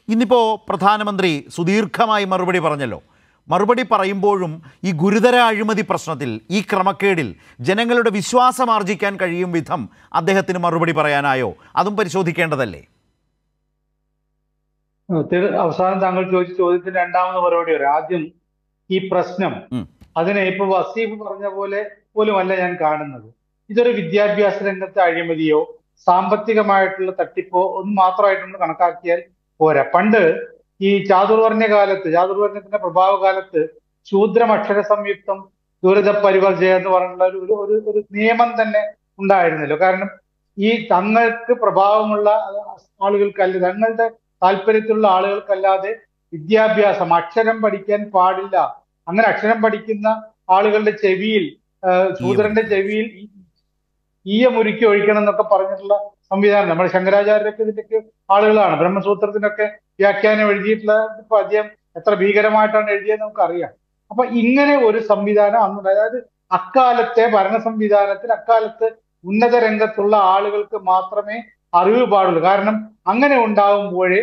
ഇന്നിപ്പോൾ പ്രധാനമന്ത്രി സുദീർഘമായി മറുപടി പറഞ്ഞല്ലോ മറുപടി പറയുമ്പോഴും ഈ ഗുരുതര അഴിമതി പ്രശ്നത്തിൽ ഈ ക്രമക്കേടിൽ ജനങ്ങളുടെ വിശ്വാസം ആർജിക്കാൻ കഴിയും വിധം അദ്ദേഹത്തിന് മറുപടി പറയാനായോ അതും പരിശോധിക്കേണ്ടതല്ലേ തീർ- അവസാനം താങ്കൾ ചോദിച്ച ചോദ്യത്തിന് രണ്ടാമത് മറുപടി പറയാം ആദ്യം ഈ പ്രശ്നം ഉം. അതിനെ ഇപ്പൊ വസീഫ് പറഞ്ഞ പോലെ പോലുമല്ല ഞാൻ കാണുന്നത് ഇതൊരു വിദ്യാഭ്യാസ രംഗത്തെ അഴിമതിയോ സാമ്പത്തികമായിട്ടുള്ള തട്ടിപ്പോ ഒന്നും മാത്രമായിട്ട് നമ്മൾ കണക്കാക്കിയാൽ പോരാ പണ്ട് ഈ ചാതുർവർണ്ണ കാലത്ത് ചാതുർവർണ്ണത്തിന്റെ പ്രഭാവ കാലത്ത് ശൂദ്രം അക്ഷര സംയുക്തം ദുരിത പരിവർജയ എന്ന് പറഞ്ഞുള്ള ഒരു ഒരു- ഒരു ഒരു നിയമം തന്നെ ഉണ്ടായിരുന്നല്ലോ കാരണം ഈ തങ്ങൾക്ക് പ്രഭാവമുള്ള ആളുകൾക്കല്ല തങ്ങളുടെ താല്പര്യത്തിലുള്ള ആളുകൾക്കല്ലാതെ വിദ്യാഭ്യാസം അക്ഷരം പഠിക്കാൻ പാടില്ല അങ്ങനെ അക്ഷരം പഠിക്കുന്ന ആളുകളുടെ ചെവിയിൽ ആ, ശൂദ്രന്റെ ചെവിയിൽ ഈ- ഈയമുരുക്കി ഒഴിക്കണം എന്നൊക്കെ പറഞ്ഞിട്ടുള്ള സംവിധാനം നമ്മുടെ ശങ്കരാചാര്യരൊക്കെ ഇതിന്റെയൊക്കെ ആളുകളാണ് ബ്രഹ്മസൂത്രത്തിനൊക്കെ വ്യാഖ്യാനം എഴുതിയിട്ടുള്ള ഇപ്പൊ അദ്ദേഹം എത്ര ഭീകരമായിട്ടാണ് എഴുതിയത് നമുക്കറിയാം അപ്പൊ ഇങ്ങനെ ഒരു സംവിധാനം അന്നുണ്ട് അതായത് അക്കാലത്തെ ഭരണ സംവിധാനത്തിൽ അക്കാലത്ത് ഉന്നത രംഗത്തുള്ള ആളുകൾക്ക് മാത്രമേ അറിവ് പാടുള്ളൂ കാരണം അങ്ങനെ ഉണ്ടാകുമ്പോഴേ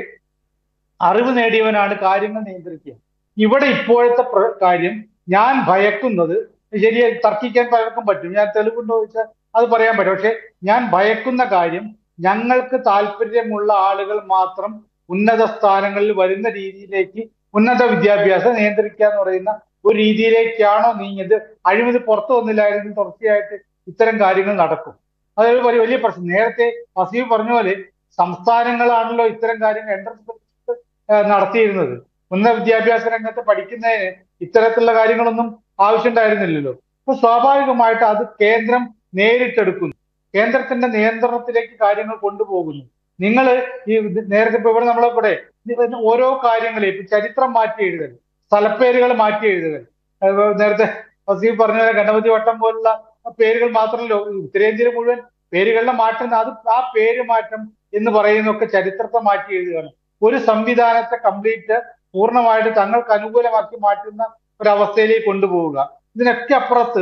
അറിവ് നേടിയവനാണ് കാര്യങ്ങൾ നിയന്ത്രിക്കുക ഇവിടെ ഇപ്പോഴത്തെ പ്ര- കാര്യം ഞാൻ ഭയക്കുന്നത് ശരിയായി തർക്കിക്കാൻ പലർക്കും പറ്റും ഞാൻ തെളിവുണ്ടോ ചോദിച്ചാൽ അത് പറയാൻ പറ്റും പക്ഷെ ഞാൻ ഭയക്കുന്ന കാര്യം ഞങ്ങൾക്ക് താല്പര്യമുള്ള ആളുകൾ മാത്രം ഉന്നത സ്ഥാനങ്ങളിൽ വരുന്ന രീതിയിലേക്ക് ഉന്നത വിദ്യാഭ്യാസം നിയന്ത്രിക്കുക എന്ന് പറയുന്ന ഒരു രീതിയിലേക്കാണോ നീങ്ങിയത് അഴിമതി പുറത്തു വന്നില്ലായിരുന്നു തുടർച്ചയായിട്ട് ഇത്തരം കാര്യങ്ങൾ നടക്കും അതൊരു വലിയ വലിയ പ്രശ്നം നേരത്തെ വസീഫ് പറഞ്ഞ പോലെ സംസ്ഥാനങ്ങളാണല്ലോ ഇത്തരം കാര്യങ്ങൾ എൻട്രൻസ് നടത്തിയിരുന്നത് ഉന്നത വിദ്യാഭ്യാസ രംഗത്ത് പഠിക്കുന്നതിന് ഇത്തരത്തിലുള്ള കാര്യങ്ങളൊന്നും ആവശ്യമുണ്ടായിരുന്നില്ലല്ലോ അപ്പൊ സ്വാഭാവികമായിട്ട് അത് കേന്ദ്രം നേരിട്ടെടുക്കുന്നു കേന്ദ്രത്തിന്റെ നിയന്ത്രണത്തിലേക്ക് കാര്യങ്ങൾ കൊണ്ടുപോകുന്നു നിങ്ങൾ ഈ നേരത്തെ ഇപ്പൊ ഇവിടെ നമ്മളിവിടെ ഓരോ കാര്യങ്ങളെ ഇപ്പൊ ചരിത്രം മാറ്റി എഴുതൽ സ്ഥലപ്പേരുകൾ മാറ്റി എഴുതുക അഹ് നേരത്തെ വസീഫ് പറഞ്ഞ പോലെ ഗണപതി വട്ടം പോലുള്ള പേരുകൾ മാത്രമല്ലോ ഉത്തരേന്ത്യയിൽ മുഴുവൻ പേരുകളുടെ മാറ്റം അത് ആ പേര് മാറ്റം എന്ന് പറയുന്നതൊക്കെ ചരിത്രത്തെ മാറ്റി എഴുതുകയാണ് ഒരു സംവിധാനത്തെ കംപ്ലീറ്റ് പൂർണ്ണമായിട്ട് തങ്ങൾക്ക് അനുകൂലമാക്കി മാറ്റുന്ന ഒരവസ്ഥയിലേക്ക് കൊണ്ടുപോവുക ഇതിനൊക്കെ അപ്പുറത്ത്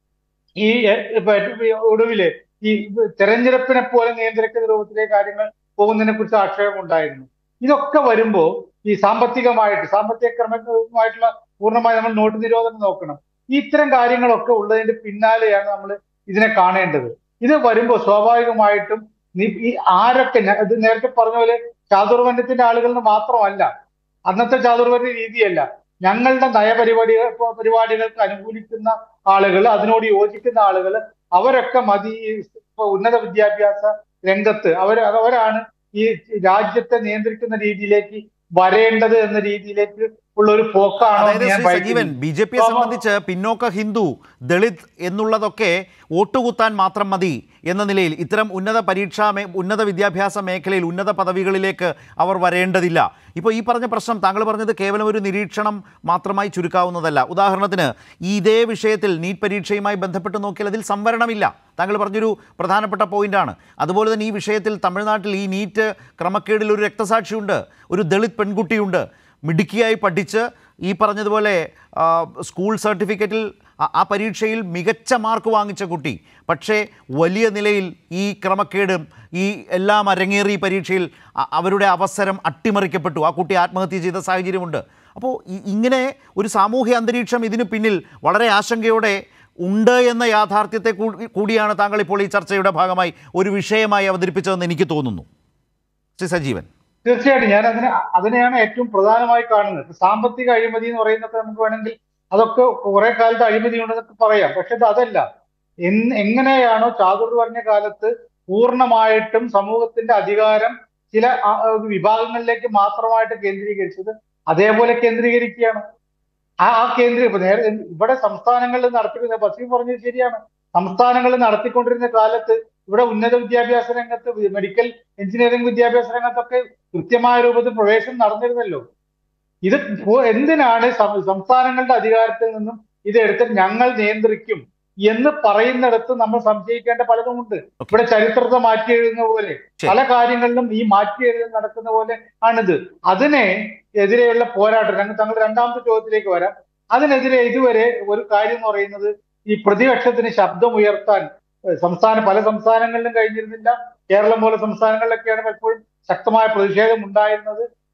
ഈ എ- ഇപ്പൊ ഒടുവില് ഈ തെരഞ്ഞെടുപ്പിനെ പോലെ നിയന്ത്രിക്കുന്ന രൂപത്തിലെ കാര്യങ്ങൾ പോകുന്നതിനെ കുറിച്ച് ആക്ഷേപം ഉണ്ടായിരുന്നു ഇതൊക്കെ വരുമ്പോ ഈ സാമ്പത്തികമായിട്ട് സാമ്പത്തിക ക്രമമായിട്ടുള്ള പൂർണ്ണമായി നമ്മൾ നോട്ട് നിരോധനം നോക്കണം ഈ ഇത്തരം കാര്യങ്ങളൊക്കെ ഉള്ളതിന്റെ പിന്നാലെയാണ് നമ്മൾ ഇതിനെ കാണേണ്ടത് ഇത് വരുമ്പോൾ സ്വാഭാവികമായിട്ടും നീ- ഈ ആരൊക്കെ ഞാൻ ഇത് നേരത്തെ പറഞ്ഞ പോലെ ചാതുർവർണ്ണത്തിന്റെ ആളുകളിൽ മാത്രമല്ല അന്നത്തെ ചാതുർവർണ്ണ രീതിയല്ല ഞങ്ങളുടെ നയപരിപാടികൾ പരിപാടികൾക്ക് അനുകൂലിക്കുന്ന ആളുകൾ അതിനോട് യോജിക്കുന്ന ആളുകൾ അവരൊക്കെ മതി ഈ ഇപ്പൊ ഉന്നത വിദ്യാഭ്യാസ രംഗത്ത് അവർ അവരാണ് ഈ രാജ്യത്തെ നിയന്ത്രിക്കുന്ന രീതിയിലേക്ക് വരേണ്ടത് എന്ന രീതിയിലേക്ക് ഉള്ള ഒരു പോക്കാണോ അതായത് എന്ന് ഞാൻ ശ്രീ സജീവൻ ഭയക്കുന്നു. ബി ജെ പിയെ സംബന്ധിച്ച് പിന്നോക്ക ഹിന്ദു ദളിത് എന്നുള്ളതൊക്കെ വോട്ടുകുത്താൻ മാത്രം മതി എന്ന നിലയിൽ ഇത്തരം ഉന്നത പരീക്ഷാ മേ ഉന്നത വിദ്യാഭ്യാസ മേഖലയിൽ ഉന്നത പദവികളിലേക്ക് അവർ വരേണ്ടതില്ല ഇപ്പോൾ ഈ പറഞ്ഞ പ്രശ്നം താങ്കൾ പറഞ്ഞത് കേവലം ഒരു നിരീക്ഷണം മാത്രമായി ചുരുക്കാവുന്നതല്ല ഉദാഹരണത്തിന് ഈ ഇതേ വിഷയത്തിൽ നീറ്റ് പരീക്ഷയുമായി ബന്ധപ്പെട്ട് നോക്കിയാൽ അതിൽ സംവരണമില്ല താങ്കൾ പറഞ്ഞൊരു പ്രധാനപ്പെട്ട പോയിന്റാണ് അതുപോലെ തന്നെ ഈ വിഷയത്തിൽ തമിഴ്നാട്ടിൽ ഈ നീറ്റ് ക്രമക്കേടിൽ ഒരു രക്തസാക്ഷിയുണ്ട് ഒരു ദളിത് പെൺകുട്ടിയുണ്ട് മിടുക്കിയായി പഠിച്ച് ഈ പറഞ്ഞതുപോലെ ആ, സ്കൂൾ സർട്ടിഫിക്കറ്റിൽ ആ- ആ പരീക്ഷയിൽ മികച്ച മാർക്ക് വാങ്ങിച്ച കുട്ടി പക്ഷേ വലിയ നിലയിൽ ഈ ക്രമക്കേടും ഈ എല്ലാം അരങ്ങേറി ഈ പരീക്ഷയിൽ അ- അവരുടെ അവസരം അട്ടിമറിക്കപ്പെട്ടു ആ കുട്ടി ആത്മഹത്യ ചെയ്ത സാഹചര്യമുണ്ട് അപ്പോൾ ഈ- ഇങ്ങനെ ഒരു സാമൂഹ്യ അന്തരീക്ഷം ഇതിനു പിന്നിൽ വളരെ ആശങ്കയോടെ ഉണ്ട് എന്ന യാഥാർത്ഥ്യത്തെ കൂടി- കൂടിയാണ് താങ്കൾ ഇപ്പോൾ ഈ ചർച്ചയുടെ ഭാഗമായി ഒരു വിഷയമായി അവതരിപ്പിച്ചതെന്ന് എനിക്ക് തോന്നുന്നു ശ്രീ സജീവൻ തീർച്ചയായിട്ടും ഞാൻ അതിനെ അതിനെയാണ് ഏറ്റവും പ്രധാനമായി കാണുന്നത് സാമ്പത്തിക അഴിമതി എന്ന് പറയുന്നതൊക്കെ നമുക്ക് വേണമെങ്കിൽ അതൊക്കെ കുറെ കാലത്ത് അഴിമതി ഉണ്ടെന്നൊക്കെ പറയാം പക്ഷെ ഇത് അതല്ല എന്ന് എങ്ങനെയാണോ ചാതുർവർണ്ണ കാലത്ത് പൂർണ്ണമായിട്ടും സമൂഹത്തിന്റെ അധികാരം ചില ആ, ആ, വിഭാഗങ്ങളിലേക്ക് മാത്രമായിട്ട് കേന്ദ്രീകരിച്ചത് അതേപോലെ കേന്ദ്രീകരിക്കുകയാണ് ആ ആ കേന്ദ്രീ ഇപ്പൊ നേരെ ഇവിടെ സംസ്ഥാനങ്ങളിൽ നടത്തിക്കുന്ന ബസീം പറഞ്ഞത് ശരിയാണ് സംസ്ഥാനങ്ങളിൽ നടത്തിക്കൊണ്ടിരുന്ന കാലത്ത് ഇവിടെ ഉന്നത വിദ്യാഭ്യാസ രംഗത്ത് വി- മെഡിക്കൽ എഞ്ചിനീയറിംഗ് വിദ്യാഭ്യാസ രംഗത്തൊക്കെ കൃത്യമായ രൂപത്തിൽ പ്രവേശനം നടന്നിരുന്നല്ലോ ഇത് പോ- എന്തിനാണ് സം- സംസ്ഥാനങ്ങളുടെ അധികാരത്തിൽ നിന്നും ഇത് എടുത്തിട്ട് ഞങ്ങൾ നിയന്ത്രിക്കും എന്ന് പറയുന്നിടത്ത് നമ്മൾ സംശയിക്കേണ്ട പലതുമുണ്ട് ഇവിടെ ചരിത്രത്തെ മാറ്റി എഴുതുന്ന പോലെ ശരി. പല കാര്യങ്ങളിലും ഈ മാറ്റി എഴുതൽ നടക്കുന്ന പോലെ ആണിത് അതിനെ എതിരെയുള്ള പോരാട്ടം ഞങ്ങൾ തങ്ങൾ രണ്ടാമത്തെ ചോദ്യത്തിലേക്ക് വരാം അതിനെതിരെ ഇതുവരെ ഒരു കാര്യം എന്ന് പറയുന്നത് ഈ പ്രതിപക്ഷത്തിന് ശബ്ദം ഉയർത്താൻ ഏഹ്, സംസ്ഥാന പല സംസ്ഥാനങ്ങളിലും കഴിഞ്ഞിരുന്നില്ല കേരളം പോലെ സംസ്ഥാനങ്ങളിലൊക്കെയാണ് പലപ്പോഴും ശക്തമായ പ്രതിഷേധം ഉണ്ടായിരുന്നത്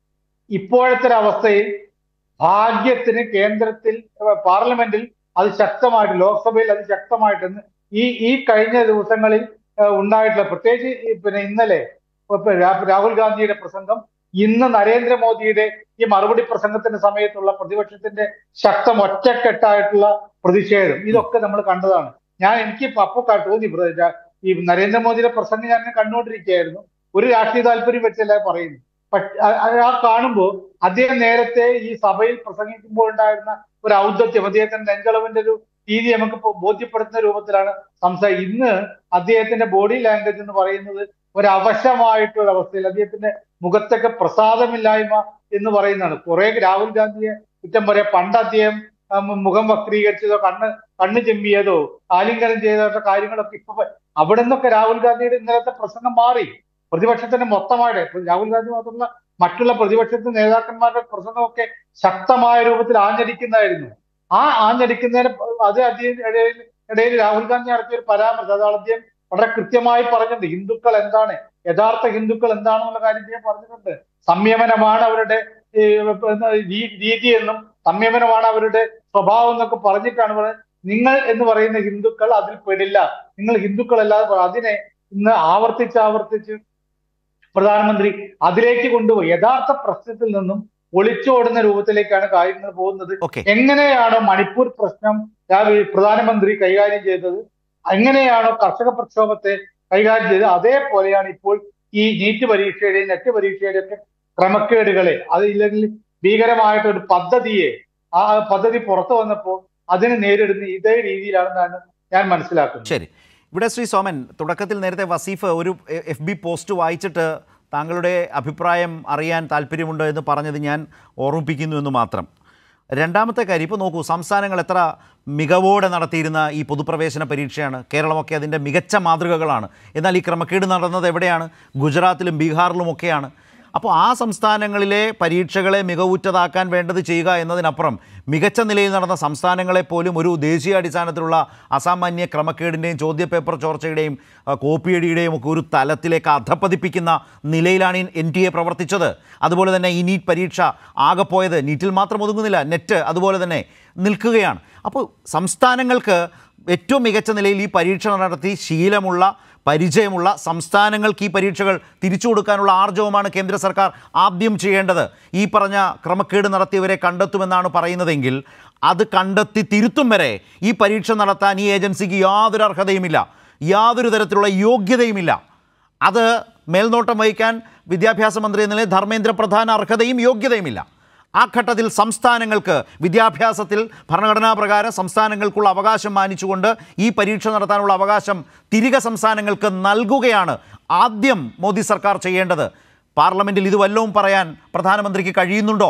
ഇപ്പോഴത്തെ ഒരു അവസ്ഥയിൽ ഭാഗ്യത്തിന് കേന്ദ്രത്തിൽ ഏഹ് പാർലമെന്റിൽ അത് ശക്തമായിട്ട് ലോക്സഭയിൽ അത് ശക്തമായിട്ട് ഇന്ന് ഈ ഈ കഴിഞ്ഞ ദിവസങ്ങളിൽ ഏഹ് ഉണ്ടായിട്ടുള്ള പ്രത്യേകിച്ച് ഈ പിന്നെ ഇന്നലെ ഇപ്പൊ രാ- രാഹുൽ ഗാന്ധിയുടെ പ്രസംഗം ഇന്ന് നരേന്ദ്രമോദിയുടെ ഈ മറുപടി പ്രസംഗത്തിന്റെ സമയത്തുള്ള പ്രതിപക്ഷത്തിന്റെ ശക്തം ഒറ്റക്കെട്ടായിട്ടുള്ള പ്രതിഷേധം ഇതൊക്കെ നമ്മൾ കണ്ടതാണ് ഞാൻ എനിക്ക് അപ്പൊ ക- തോന്നി പ്ര- രാ- ഈ നരേന്ദ്രമോദിയുടെ പ്രസംഗം ഞാൻ കണ്ടുകൊണ്ടിരിക്കുകയായിരുന്നു ഒരു രാഷ്ട്രീയ താല്പര്യം വെച്ചല്ല പറയുന്നു പക്ഷ ആ- ആ കാണുമ്പോൾ അദ്ദേഹം നേരത്തെ ഈ സഭയിൽ പ്രസംഗിക്കുമ്പോൾ ഉണ്ടായിരുന്ന ഒരു ഔദ്ധത്യം അദ്ദേഹത്തിന്റെ നെഞ്ചളവിന്റെ ഒരു രീതി നമുക്ക് ഇപ്പൊ ബോധ്യപ്പെടുത്തുന്ന രൂപത്തിലാണ് സംസാരിക്കുക ഇന്ന് അദ്ദേഹത്തിന്റെ ബോഡി ലാംഗ്വേജ് എന്ന് പറയുന്നത് ഒരു അവശമായിട്ടുള്ള അവസ്ഥയിൽ അദ്ദേഹത്തിന്റെ മുഖത്തൊക്കെ പ്രസാദമില്ലായ്മ എന്ന് പറയുന്നതാണ് കുറെ രാഹുൽ ഗാന്ധിയെ കുറ്റം പറയാം പണ്ട് അദ്ദേഹം ആ, മു- മുഖം വക്രീകരിച്ചതോ കണ്ണ് കണ്ണ് ചെമ്മിയതോ ആലിംഗനം ചെയ്തോ കാര്യങ്ങളൊക്കെ ഇപ്പൊ പ- അവിടെ നിന്നൊക്കെ രാഹുൽ ഗാന്ധിയുടെ ഇന്നലത്തെ പ്രസംഗം മാറി പ്രതിപക്ഷത്തിന്റെ മൊത്തമായിട്ട് ഇപ്പൊ രാഹുൽ ഗാന്ധി മാത്രമല്ല മറ്റുള്ള പ്രതിപക്ഷത്തെ നേതാക്കന്മാരുടെ പ്രസംഗമൊക്കെ ശക്തമായ രൂപത്തിൽ ആഞ്ഞടിക്കുന്നതായിരുന്നു ആ ആഞ്ഞടിക്കുന്നതിന് അത് അദ്ദേഹം ഇടയിൽ ഇടയിൽ രാഹുൽ ഗാന്ധി നടത്തിയ ഒരു പരാമർശം അത് അദ്ദേഹം വളരെ കൃത്യമായി പറഞ്ഞിട്ടുണ്ട് ഹിന്ദുക്കൾ എന്താണ് യഥാർത്ഥ ഹിന്ദുക്കൾ എന്താണെന്നുള്ള കാര്യം അദ്ദേഹം പറഞ്ഞിട്ടുണ്ട് സംയമനമാണ് അവരുടെ ഈ, പിന്നെ രീ- രീതി എന്നും സംയമനമാണ് അവരുടെ സ്വഭാവം എന്നൊക്കെ പറഞ്ഞിട്ടാണ് പറയുന്നത് നിങ്ങൾ എന്ന് പറയുന്ന ഹിന്ദുക്കൾ അതിൽ പെടില്ല നിങ്ങൾ ഹിന്ദുക്കളല്ലാതെ പറ- അതിനെ ഇന്ന് ആവർത്തിച്ച് ആവർത്തിച്ച് പ്രധാനമന്ത്രി അതിലേക്ക് കൊണ്ടുപോയി യഥാർത്ഥ പ്രശ്നത്തിൽ നിന്നും ഒളിച്ചോടുന്ന രൂപത്തിലേക്കാണ് കാര്യങ്ങൾ പോകുന്നത് ഓക്കെ എങ്ങനെയാണോ മണിപ്പൂർ പ്രശ്നം രാവി- പ്രധാനമന്ത്രി കൈകാര്യം ചെയ്തത് എങ്ങനെയാണോ കർഷക പ്രക്ഷോഭത്തെ കൈകാര്യം ചെയ്തത് അതേപോലെയാണ് ഇപ്പോൾ ഈ നീറ്റ് പരീക്ഷയുടെയും നെറ്റ് പരീക്ഷയുടെയും ഒക്കെ ക്രമക്കേടുകളെ അത് ഇല്ലെങ്കിൽ ഭീകരമായിട്ട് ഒരു പദ്ധതിയെ ആ പദ്ധതി പുറത്തു വന്നപ്പോൾ അതിനെ നേരിടുന്ന ഇതേ രീതിയിലാണെന്നാണ് ഞാൻ മനസ്സിലാക്കുന്നത് ശരി ഇവിടെ ശ്രീ സോമൻ തുടക്കത്തിൽ നേരത്തെ വസീഫ് ഒരു എഫ് ബി പോസ്റ്റ് വായിച്ചിട്ട് താങ്കളുടെ അഭിപ്രായം അറിയാൻ താല്പര്യമുണ്ട് എന്ന് പറഞ്ഞത് ഞാൻ ഓർമ്മിപ്പിക്കുന്നു എന്ന് മാത്രം രണ്ടാമത്തെ കാര്യം ഇപ്പോൾ നോക്കൂ സംസ്ഥാനങ്ങൾ എത്ര മികവോടെ നടത്തിയിരുന്ന ഈ പൊതുപ്രവേശന പരീക്ഷയാണ് കേരളമൊക്കെ അതിൻ്റെ മികച്ച മാതൃകകളാണ് എന്നാൽ ഈ ക്രമക്കേട് നടന്നത് എവിടെയാണ് ഗുജറാത്തിലും ബീഹാറിലുമൊക്കെയാണ് അപ്പോൾ ആ സംസ്ഥാനങ്ങളിലെ പരീക്ഷകളെ മികവുറ്റതാക്കാൻ വേണ്ടത് ചെയ്യുക എന്നതിനപ്പുറം മികച്ച നിലയിൽ നടന്ന സംസ്ഥാനങ്ങളെ പോലും ഒരു ദേശീയ അടിസ്ഥാനത്തിലുള്ള അസാമാന്യ ക്രമക്കേടിൻ്റെയും ചോദ്യപേപ്പർ ചോർച്ചയുടെയും ആ, കോപ്പിയടിയുടെയും ഒക്കെ ഒരു തലത്തിലേക്ക് അധപ്പതിപ്പിക്കുന്ന നിലയിലാണ് എൻ ടി എ പ്രവർത്തിച്ചത് അതുപോലെ തന്നെ ഈ നീറ്റ് പരീക്ഷ ആകെ പോയത് നീറ്റിൽ മാത്രം ഒതുങ്ങുന്നില്ല നെറ്റ് അതുപോലെ തന്നെ നിൽക്കുകയാണ് അപ്പോൾ സംസ്ഥാനങ്ങൾക്ക് ഏറ്റവും മികച്ച നിലയിൽ ഈ പരീക്ഷ നടത്തി ശീലമുള്ള പരിചയമുള്ള സംസ്ഥാനങ്ങൾക്ക് ഈ പരീക്ഷകൾ തിരിച്ചു കൊടുക്കാനുള്ള ആർജവമാണ് കേന്ദ്ര സർക്കാർ ആദ്യം ചെയ്യേണ്ടത് ഈ പറഞ്ഞ ക്രമക്കേട് നടത്തിയവരെ കണ്ടെത്തുമെന്നാണ് പറയുന്നതെങ്കിൽ അത് കണ്ടെത്തി തിരുത്തും വരെ ഈ പരീക്ഷ നടത്താൻ ഈ ഏജൻസിക്ക് യാതൊരു അർഹതയുമില്ല യാതൊരു തരത്തിലുള്ള യോഗ്യതയുമില്ല അത് മേൽനോട്ടം വഹിക്കാൻ വിദ്യാഭ്യാസ മന്ത്രി എന്ന നിലയിൽ ധർമ്മേന്ദ്ര പ്രധാന അർഹതയും യോഗ്യതയുമില്ല ആ ഘട്ടത്തിൽ സംസ്ഥാനങ്ങൾക്ക് വിദ്യാഭ്യാസത്തിൽ ഭരണഘടനാ പ്രകാരം സംസ്ഥാനങ്ങൾക്കുള്ള അവകാശം മാനിച്ചുകൊണ്ട് ഈ പരീക്ഷ നടത്താനുള്ള അവകാശം തിരികെ സംസ്ഥാനങ്ങൾക്ക് നൽകുകയാണ് ആദ്യം മോദി സർക്കാർ ചെയ്യേണ്ടത് പാർലമെൻറ്റിൽ ഇത് വല്ലവും പറയാൻ പ്രധാനമന്ത്രിക്ക് കഴിയുന്നുണ്ടോ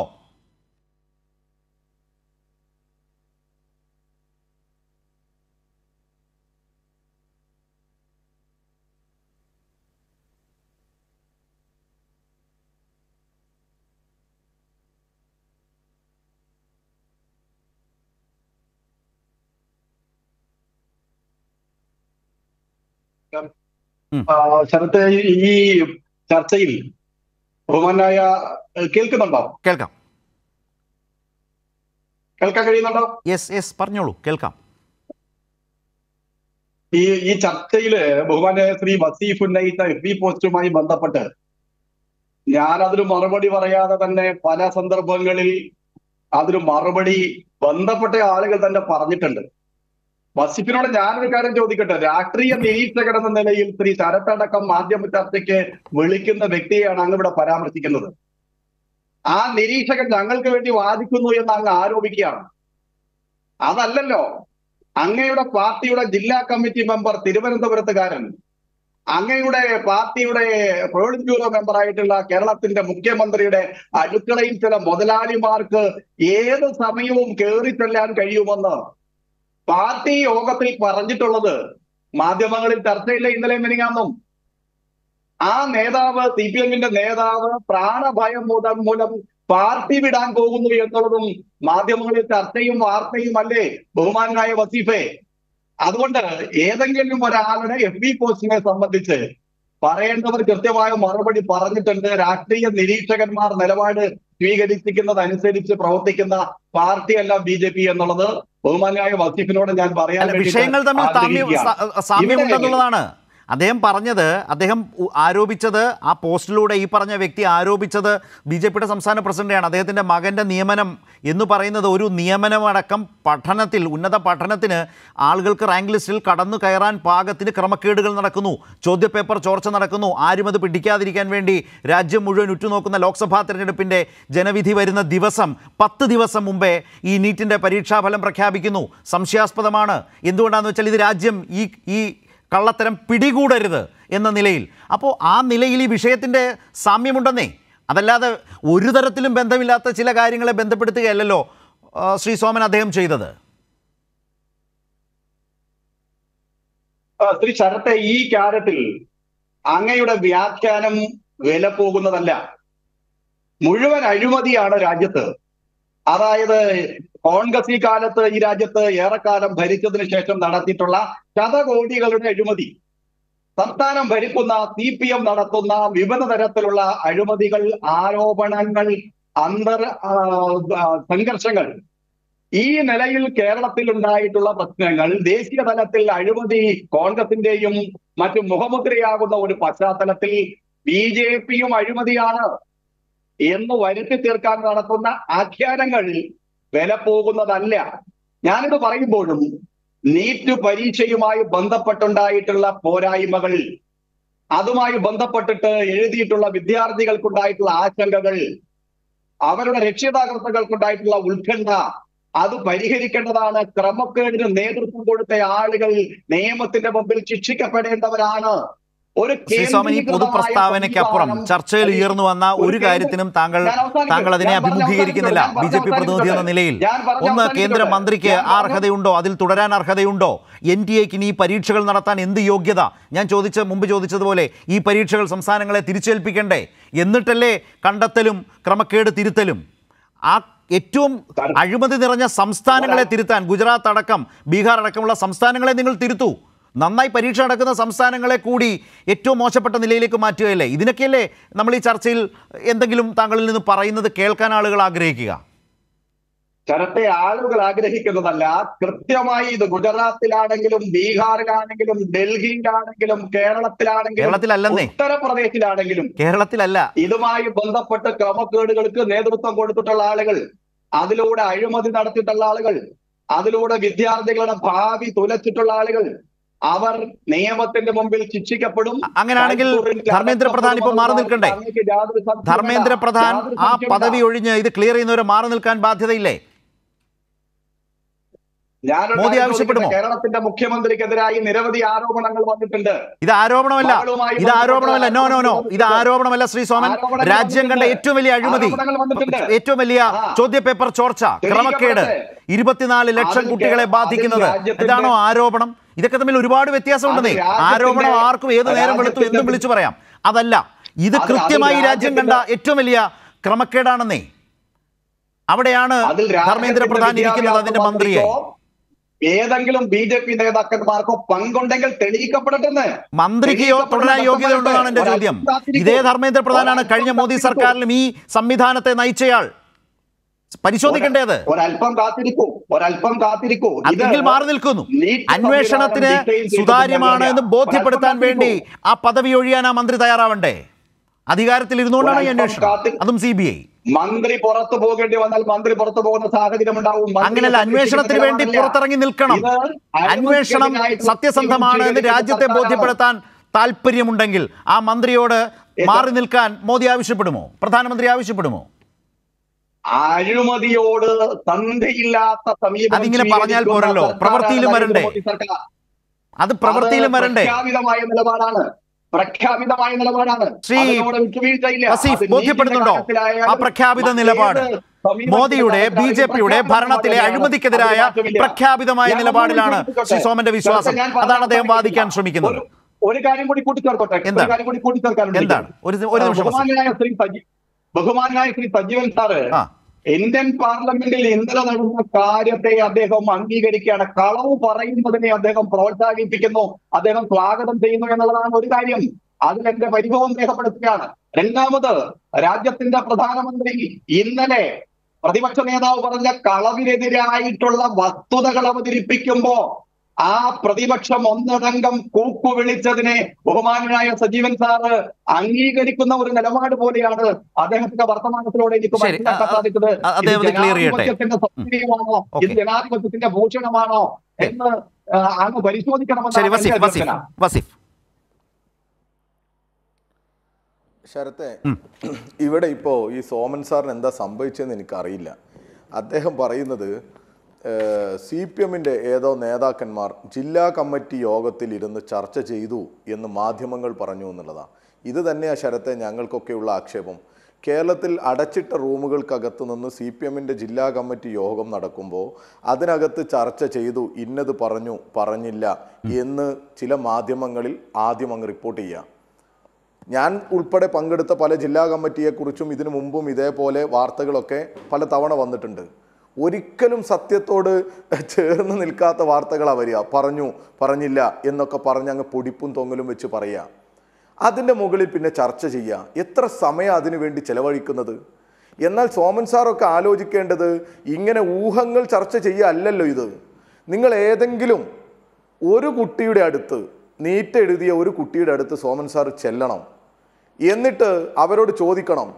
ആ, ശരത്ത് ഈ- ഈ ചർച്ചയിൽ ബഹുമാനായ ഏഹ്, കേൾക്കുന്നുണ്ടോ കേൾക്കാം കേൾക്കാൻ കഴിയുന്നുണ്ടോ യെസ് യെസ് പറഞ്ഞോളൂ കേൾക്കാം ഈ ഈ ചർച്ചയില് ബഹുമാനായ ശ്രീ വസീഫ് ഉന്നയിച്ച എഫ് ബി പോസ്റ്റുമായി ബന്ധപ്പെട്ട് ഞാൻ അതിന് മറുപടി പറയാതെ തന്നെ പല സന്ദർഭങ്ങളിൽ അതിന് മറുപടി ബന്ധപ്പെട്ട ആളുകൾ തന്നെ പറഞ്ഞിട്ടുണ്ട് വസീഫിനോട് ഞാനൊരു കാര്യം ചോദിക്കട്ടെ രാഷ്ട്രീയ നിരീക്ഷകൻ എന്ന നിലയിൽ ശ്രീ ശരത്തടക്കം മാധ്യമ ചർച്ചയ്ക്ക് വിളിക്കുന്ന വ്യക്തിയെയാണ് അങ്ങ് ഇവിടെ പരാമർശിക്കുന്നത് ആ നിരീക്ഷകൻ ഞങ്ങൾക്ക് വേണ്ടി വാദിക്കുന്നു എന്ന് അങ്ങ് ആരോപിക്കുകയാണ് അതല്ലല്ലോ അങ്ങയുടെ പാർട്ടിയുടെ ജില്ലാ കമ്മിറ്റി മെമ്പർ തിരുവനന്തപുരത്തുകാരൻ അങ്ങയുടെ പാർട്ടിയുടെ പോളിറ്റ് ബ്യൂറോ മെമ്പറായിട്ടുള്ള കേരളത്തിന്റെ മുഖ്യമന്ത്രിയുടെ അടുക്കളയിൽ ചില മുതലാളിമാർക്ക് ഏത് സമയവും കയറി ചെല്ലാൻ കഴിയുമെന്ന് പാർട്ടി യോഗത്തിൽ പറഞ്ഞിട്ടുള്ളത് മാധ്യമങ്ങളിൽ ചർച്ചയില്ല ഇന്നലെ മിനിങ്ങാന്നും ആ നേതാവ് സി പി എമ്മിന്റെ നേതാവ് പ്രാണഭയം മൂലം മൂലം പാർട്ടി വിടാൻ പോകുന്നു എന്നുള്ളതും മാധ്യമങ്ങളിൽ ചർച്ചയും വാർത്തയും അല്ലേ ബഹുമാനായ വസീഫെ അതുകൊണ്ട് ഏതെങ്കിലും ഒരാളുടെ എഫ് ബി പോസ്റ്റിനെ സംബന്ധിച്ച് പറയേണ്ടവർ കൃത്യമായ മറുപടി പറഞ്ഞിട്ടുണ്ട് രാഷ്ട്രീയ നിരീക്ഷകന്മാർ നിലപാട് സ്വീകരിക്കുന്നതനുസരിച്ച് പ്രവർത്തിക്കുന്ന പാർട്ടിയല്ല ബി ജെ പി എന്നുള്ളത് ബഹുമാനായ വസീഫിനോട് ഞാൻ പറയാൻ അല്ല വേണ്ടിയിട്ട് വിഷയങ്ങൾ തമ്മിൽ സാമ്യം ആഗ്രഹിക്കുകയാണ്. സ- സാമ്യമുണ്ടെന്നുള്ളതാണ് ഇവിടെ അദ്ദേഹം പറഞ്ഞത് അദ്ദേഹം ഉ- ആരോപിച്ചത് ആ പോസ്റ്റിലൂടെ ഈ പറഞ്ഞ വ്യക്തി ആരോപിച്ചത് ബി ജെ പിയുടെ സംസ്ഥാന പ്രസിഡന്റാണ് അദ്ദേഹത്തിൻ്റെ മകൻ്റെ നിയമനം എന്ന് പറയുന്നത് ഒരു നിയമനമടക്കം പഠനത്തിൽ ഉന്നത പഠനത്തിന് ആളുകൾക്ക് റാങ്ക് ലിസ്റ്റിൽ കടന്നു കയറാൻ പാകത്തിന് ക്രമക്കേടുകൾ നടക്കുന്നു ചോദ്യപേപ്പർ ചോർച്ച നടക്കുന്നു ആരും അത് പിടിക്കാതിരിക്കാൻ വേണ്ടി രാജ്യം മുഴുവൻ ഉറ്റുനോക്കുന്ന ലോക്സഭാ തെരഞ്ഞെടുപ്പിൻ്റെ ജനവിധി വരുന്ന ദിവസം പത്ത് ദിവസം മുമ്പേ ഈ നീറ്റിൻ്റെ പരീക്ഷാഫലം പ്രഖ്യാപിക്കുന്നു സംശയാസ്പദമാണ് എന്തുകൊണ്ടാണെന്ന് വെച്ചാൽ ഇത് രാജ്യം ഈ ഈ കള്ളത്തരം പിടികൂടരുത് എന്ന നിലയിൽ അപ്പോൾ ആ നിലയിൽ ഈ വിഷയത്തിൻ്റെ സാമ്യമുണ്ടെന്നേ അതല്ലാതെ ഒരു തരത്തിലും ബന്ധമില്ലാത്ത ചില കാര്യങ്ങളെ ബന്ധപ്പെടുത്തുകയല്ലല്ലോ ആ, ശ്രീ സോമൻ അദ്ദേഹം ചെയ്തത് ആ, ശ്രീ ശരത്തെ ഈ കാര്യത്തിൽ അങ്ങയുടെ വ്യാഖ്യാനം വില പോകുന്നതല്ല മുഴുവൻ അഴിമതിയാണ് രാജ്യത്ത് അതായത് കോൺഗ്രസ് ഈ കാലത്ത് ഈ രാജ്യത്ത് ഏറെക്കാലം ഭരിച്ചതിന് ശേഷം നടത്തിയിട്ടുള്ള ശതകോടികളുടെ അഴിമതി സംസ്ഥാനം ഭരിക്കുന്ന സി പി എം നടത്തുന്ന വിവിധ തരത്തിലുള്ള അഴിമതികൾ ആരോപണങ്ങൾ അന്തർ ആ, ആ, സംഘർഷങ്ങൾ ഈ നിലയിൽ കേരളത്തിൽ ഉണ്ടായിട്ടുള്ള പ്രശ്നങ്ങൾ ദേശീയ തലത്തിൽ അഴിമതി കോൺഗ്രസിന്റെയും മറ്റു മുഖമുദ്രയാകുന്ന ഒരു പശ്ചാത്തലത്തിൽ ബി ജെ പിയും അഴിമതിയാണ് എന്ന് വരുത്തി തീർക്കാൻ നടത്തുന്ന ആഖ്യാനങ്ങൾ വില പോകുന്നതല്ല ഞാനിത് പറയുമ്പോഴും നീറ്റ് പരീക്ഷയുമായി ബന്ധപ്പെട്ടുണ്ടായിട്ടുള്ള പോരായ്മകൾ അതുമായി ബന്ധപ്പെട്ടിട്ട് എഴുതിയിട്ടുള്ള വിദ്യാർത്ഥികൾക്കുണ്ടായിട്ടുള്ള ആശങ്കകൾ അവരുടെ രക്ഷിതാകർത്തകൾക്കുണ്ടായിട്ടുള്ള ഉത്കണ്ഠ അത് പരിഹരിക്കേണ്ടതാണ് ക്രമക്കേടിന് നേതൃത്വം കൊടുത്ത ആളുകൾ നിയമത്തിന്റെ മുമ്പിൽ ശിക്ഷിക്കപ്പെടേണ്ടവരാണ് ഒരു ശ്രീ സോമൻ ഈ പൊതുപ്രസ്താവനയ്ക്കപ്പുറം ചർച്ചയിൽ ഉയർന്നു വന്ന ഒരു കാര്യത്തിനും താങ്കൾ താങ്കൾ അതിനെ അഭിമുഖീകരിക്കുന്നില്ല ബി ജെ പി പ്രതിനിധി എന്ന നിലയിൽ ഒന്ന് കേന്ദ്രമന്ത്രിക്ക് ആ അർഹതയുണ്ടോ അതിൽ തുടരാൻ അർഹതയുണ്ടോ എൻ ഡി എക്ക് ഇനി ഈ പരീക്ഷകൾ നടത്താൻ എന്ത് യോഗ്യത ഞാൻ ചോദിച്ച മുമ്പ് ചോദിച്ചതുപോലെ ഈ പരീക്ഷകൾ സംസ്ഥാനങ്ങളെ തിരിച്ചേൽപ്പിക്കണ്ടേ എന്നിട്ടല്ലേ കണ്ടെത്തലും ക്രമക്കേട് തിരുത്തലും ആ ഏറ്റവും അഴിമതി നിറഞ്ഞ സംസ്ഥാനങ്ങളെ തിരുത്താൻ ഗുജറാത്ത് അടക്കം ബീഹാർ അടക്കമുള്ള സംസ്ഥാനങ്ങളെ നിങ്ങൾ തിരുത്തൂ നന്നായി പരീക്ഷ നടക്കുന്ന സംസ്ഥാനങ്ങളെ കൂടി ഏറ്റവും മോശപ്പെട്ട നിലയിലേക്ക് മാറ്റുകയല്ലേ ഇതിനൊക്കെയല്ലേ നമ്മൾ ഈ ചർച്ചയിൽ എന്തെങ്കിലും താങ്കളിൽ നിന്ന് പറയുന്നത് കേൾക്കാൻ ആളുകൾ ആഗ്രഹിക്കുക ശരത്തെ ആളുകൾ ആഗ്രഹിക്കുന്നതല്ല കൃത്യമായി ഇത് ഗുജറാത്തിലാണെങ്കിലും ബീഹാറിലാണെങ്കിലും ഡൽഹിയിലാണെങ്കിലും കേരളത്തിലാണെങ്കിലും കേരളത്തിലല്ലെന്നേ ഉത്തർപ്രദേശിലാണെങ്കിലും കേരളത്തിലല്ല ഇതുമായി ബന്ധപ്പെട്ട് ക്രമക്കേടുകൾക്ക് നേതൃത്വം കൊടുത്തിട്ടുള്ള ആളുകൾ അതിലൂടെ അഴിമതി നടത്തിയിട്ടുള്ള ആളുകൾ അതിലൂടെ വിദ്യാർത്ഥികളുടെ ഭാവി തുലച്ചിട്ടുള്ള ആളുകൾ അവർ നിയമത്തിന്റെ മുമ്പിൽ ശിക്ഷിക്കപ്പെടും അങ്ങനെയാണെങ്കിൽ ധർമ്മേന്ദ്ര പ്രധാൻ ഇപ്പോൾ മാറി നിൽക്കണ്ടേ അങ്ങേക്ക് യാതൊരു സംശയവുമില്ല. ധർമ്മേന്ദ്ര പ്രധാൻ യാതൊരു ആ സംശയവുമില്ല. പദവി ഒഴിഞ്ഞ് ഇത് ക്ലിയർ ചെയ്യുന്നവരെ മാറി നിൽക്കാൻ ബാധ്യതയില്ലേ ഞാനൊരു മോദി കാര്യം ആവശ്യപ്പെടുമോ? ചോദിക്കട്ടെ? കേരളത്തിന്റെ മുഖ്യമന്ത്രിക്കെതിരായി നിരവധി ആരോപണങ്ങൾ വന്നിട്ടുണ്ട് ഇത് ആരോപണമല്ല മകളുമായി ഇത് ആരോപണമല്ല നോ നോ നോ ഇത് ആരോപണമല്ല ശ്രീ സോമൻ ആരോപണങ്ങൾ രാജ്യം കണ്ട വന്നിട്ടുണ്ട്. ഏറ്റവും വലിയ അഴിമതി ആരോപണങ്ങൾ വന്നിട്ടുണ്ട്. ഏറ്റവും വലിയ ആ. ചോദ്യപേപ്പർ ചോർച്ച ക്രമക്കേട് തെളിയിക്കപ്പെടട്ടെ. ഇരുപത്തിനാല് ലക്ഷം അതിൽ കുട്ടികളെ അതിൽ ബാധിക്കുന്നത് രാജ്യത്തിന്റെ- ഇതാണോ ആരോപണം ഇതൊക്കെ തമ്മിൽ ഒരുപാട് വ്യത്യാസമുണ്ടെന്നേ അത് രാജ്യത്തിന്റെ- ആരോപണം ആർക്കും ഏത് നേരം വെളുത്തു എന്തും രാജ്യത്തിന്റെ- വിളിച്ചു പറയാം അതല്ല ഇത് അത് അത് കൃത്യമായി രാജ്യം കണ്ട രാജ്യത്തിന്റെ- ഏറ്റവും വലിയ ക്രമക്കേടാണെന്നേ അവിടെയാണ് അതിൽ ധർമ്മേന്ദ്ര രാജ്യത്തിന്റെ പ്രധാൻ ഇരിക്കുന്നത് അതിന്റെ വിദ്യാഭ്യാസ മന്ത്രിയെ മന്ത്രിക്കോ ഏതെങ്കിലും ബി ജെ പി നേതാക്കന്മാർക്കോ പങ്കുണ്ടെങ്കിൽ തെളിയിക്കപ്പെടട്ടെന്ന് മന്ത്രിക്കോ തുടരാൻ യോഗ്യത ഉണ്ടെന്നാണ് എന്റെ ചോദ്യം ഇതേ ധർമ്മേന്ദ്ര പ്രധാനാണ് കഴിഞ്ഞ മോദി സർക്കാരിലും ഈ സംവിധാനത്തെ നയിച്ചയാൾ പരിശോധിക്കേണ്ടത് ഒരല്പം കാത്തിരിക്കൂ ഒരല്പം കാത്തിരിക്കൂ ഇത് അല്ലെങ്കിൽ മാറി നിൽക്കുന്നു നീറ്റ് അന്വേഷണത്തിന് സംവിധാനം detail ചെയ്തിട്ട് സുതാര്യമാണ് എന്ന് ഒരല്പം ബോധ്യപ്പെടുത്താൻ വേണ്ടി കാത്തിരിക്കൂ. ആ പദവി ഒഴിയാൻ ആ മന്ത്രി തയ്യാറാവണ്ടേ അധികാരത്തിൽ ഇരുന്നുകൊണ്ടാണ് ഈ ഒരല്പം അന്വേഷണം കാത്തി- അതും സി ബി ഐ മന്ത്രി പുറത്തു പോകേണ്ടി വന്നാൽ മന്ത്രി പുറത്തു പോകുന്ന സാഹചര്യം ഉണ്ടാവും മന്ത്രിയെ അങ്ങനെയല്ല അന്വേഷണത്തിന് വേണ്ടി സംരക്ഷിക്കുന്ന പുറത്തിറങ്ങി നിൽക്കണം ഇത് അന്വേഷണം അഴിമതിക്കെതിരായിട്ടുള്ള സത്യസന്ധമാണ് എന്ന് ചെയ്തിരിക്കുന്ന രാജ്യത്തെ സർക്കാരാണ്. ബോധ്യപ്പെടുത്താൻ താല്പര്യമുണ്ടെങ്കിൽ ആ മന്ത്രിയോട് മാറി നിൽക്കാൻ മോദി ആവശ്യപ്പെടുമോ പ്രധാനമന്ത്രി ആവശ്യപ്പെടുമോ അഴിമതിയോട് തന്റെയില്ലാത്ത സമീപനം അതിങ്ങനെ പറഞ്ഞാൽ സ്വീകരിക്കുന്ന പോരല്ലോ. സർക്കാരാണ് പ്രവൃത്തിയിലും വരണ്ടേ? നരേന്ദ്രമോദി സർക്കാർ. അത് പ്രവൃത്തിയിലും അത് വരണ്ടേ പ്രഖ്യാപിതമായ നിലപാടാണ് പ്രഖ്യാപിതമായ നിലപാടാണ് ശ്രീ അതിനോട് വിട്ടുവീഴ്ചയില്ല. വസീഫ് അത് ബോധ്യപ്പെടുന്നുണ്ടോ നീതിയുടെ കാര്യത്തിലായാലും ആ പ്രഖ്യാപിത മറ്റേത് നിലപാട് സമീപനത്തിന്റെ മോദിയുടെ ബി കാര്യത്തിലായാലും ജെ പിയുടെ പ്രഖ്യാപിതമായ ഭരണത്തിലെ നിലപാടാണ്. അഴിമതിക്കെതിരായ അതിൽ മാറ്റമില്ല. പ്രഖ്യാപിതമായ ഞാൻ നിലപാടിലാണ് ഒന്നുകൂടി ശ്രീ സോമന്റെ വിശ്വാസം ഞാൻ പറഞ്ഞ അതാണ് അദ്ദേഹം വാദിക്കാൻ ഒരു- ശ്രമിക്കുന്നത് ഒരു കാര്യം കൂടി കൂട്ടിച്ചേർത്തോട്ടെ എന്താണ്? ഒരു കാര്യം കൂടി കൂട്ടിച്ചേർക്കാനുണ്ട് എന്താണ് ഒരു ഒരു നിമിഷം വസീഫ്. ബഹുമാനായ ശ്രീ സജി ബഹുമാനായ ശ്രീ സജീവൻ സാറ് ആ ഇന്ത്യൻ പാർലമെന്റിൽ ഇന്നലെ നടന്ന കാര്യത്തെ അദ്ദേഹം അംഗീകരിക്കുകയാണ് കളവ് പറയുന്നതിനെ അദ്ദേഹം പ്രോത്സാഹിപ്പിക്കുന്നു അദ്ദേഹം സ്വാഗതം ചെയ്യുന്നു എന്നുള്ളതാണ് ഒരു കാര്യം അതിലെന്റെ പരിഭവം രേഖപ്പെടുത്തുകയാണ് രണ്ടാമത് രാജ്യത്തിന്റെ പ്രധാനമന്ത്രി ഇന്നലെ പ്രതിപക്ഷ നേതാവ് പറഞ്ഞ കളവിനെതിരായിട്ടുള്ള വസ്തുതകൾ അവതരിപ്പിക്കുമ്പോ ആ പ്രതിപക്ഷം ഒന്നടങ്കം കൂക്കു വിളിച്ചതിനെ ബഹുമാനായ സജീവൻ സാറ് അംഗീകരിക്കുന്ന ഒരു നിലപാട് പോലെയാണ് അദ്ദേഹത്തിന്റെ വർത്തമാനത്തിലൂടെ എനിക്ക് ശരി. മനസ്സിലാക്കാൻ അ- അ- സാധിച്ചത് അ- അദ്ദേഹം ഇത് അത് clear ചെയ്യട്ടെ. ജനാധിപത്യത്തിന്റെ സൗകര്യമാണോ ഇത് Okay. ജനാധിപത്യത്തിന്റെ ഭൂഷണമാണോ എന്ന് ആ, അങ്ങ് ശരി പരിശോധിക്കണമെന്നാണ് വസീഫ് എന്റെ വസീഫ് അഭ്യർത്ഥന വസീഫ് ശരത്തെ ഇവിടെ ഇപ്പോൾ ഈ സോമൻ സാറിന് എന്താ സംഭവിച്ചതെന്ന് എനിക്കറിയില്ല അദ്ദേഹം പറയുന്നത് സി പി എമ്മിൻ്റെ ഏതോ നേതാക്കന്മാർ ജില്ലാ കമ്മിറ്റി യോഗത്തിൽ ഇരുന്ന് ചർച്ച ചെയ്തു എന്ന് മാധ്യമങ്ങൾ പറഞ്ഞു എന്നുള്ളതാണ് ഇത് തന്നെയാണ് ശരത്തെ ഞങ്ങൾക്കൊക്കെയുള്ള ആക്ഷേപം കേരളത്തിൽ അടച്ചിട്ട റൂമുകൾക്കകത്ത് നിന്ന് സി പി എമ്മിൻ്റെ ജില്ലാ കമ്മിറ്റി യോഗം നടക്കുമ്പോൾ അതിനകത്ത് ചർച്ച ചെയ്തു ഇന്നത് പറഞ്ഞു പറഞ്ഞില്ല എന്ന് ചില മാധ്യമങ്ങളിൽ ആദ്യം അങ്ങ് റിപ്പോർട്ട് ചെയ്യുക ഞാൻ ഉൾപ്പെടെ പങ്കെടുത്ത പല ജില്ലാ കമ്മിറ്റിയെക്കുറിച്ചും ഇതിനു മുമ്പും ഇതേപോലെ വാർത്തകളൊക്കെ പല തവണ വന്നിട്ടുണ്ട് ഒരിക്കലും സത്യത്തോട് ചേർന്ന് നിൽക്കാത്ത വാർത്തകളാണ് വരിക പറഞ്ഞു പറഞ്ഞില്ല എന്നൊക്കെ പറഞ്ഞ് അങ്ങ് പൊടിപ്പും തൊങ്ങലും വെച്ച് പറയുക അതിൻ്റെ മുകളിൽ പിന്നെ ചർച്ച ചെയ്യുക എത്ര സമയം അതിനു വേണ്ടി ചെലവഴിക്കുന്നത് എന്നാൽ സോമൻ സാറൊക്കെ ആലോചിക്കേണ്ടത് ഇങ്ങനെ ഊഹങ്ങൾ ചർച്ച ചെയ്യുക അല്ലല്ലോ ഇത് നിങ്ങൾ ഏതെങ്കിലും ഒരു കുട്ടിയുടെ അടുത്ത് നീറ്റ് എഴുതിയ ഒരു കുട്ടിയുടെ അടുത്ത് സോമൻ സാർ ചെല്ലണം എന്നിട്ട് അവരോട് ചോദിക്കണം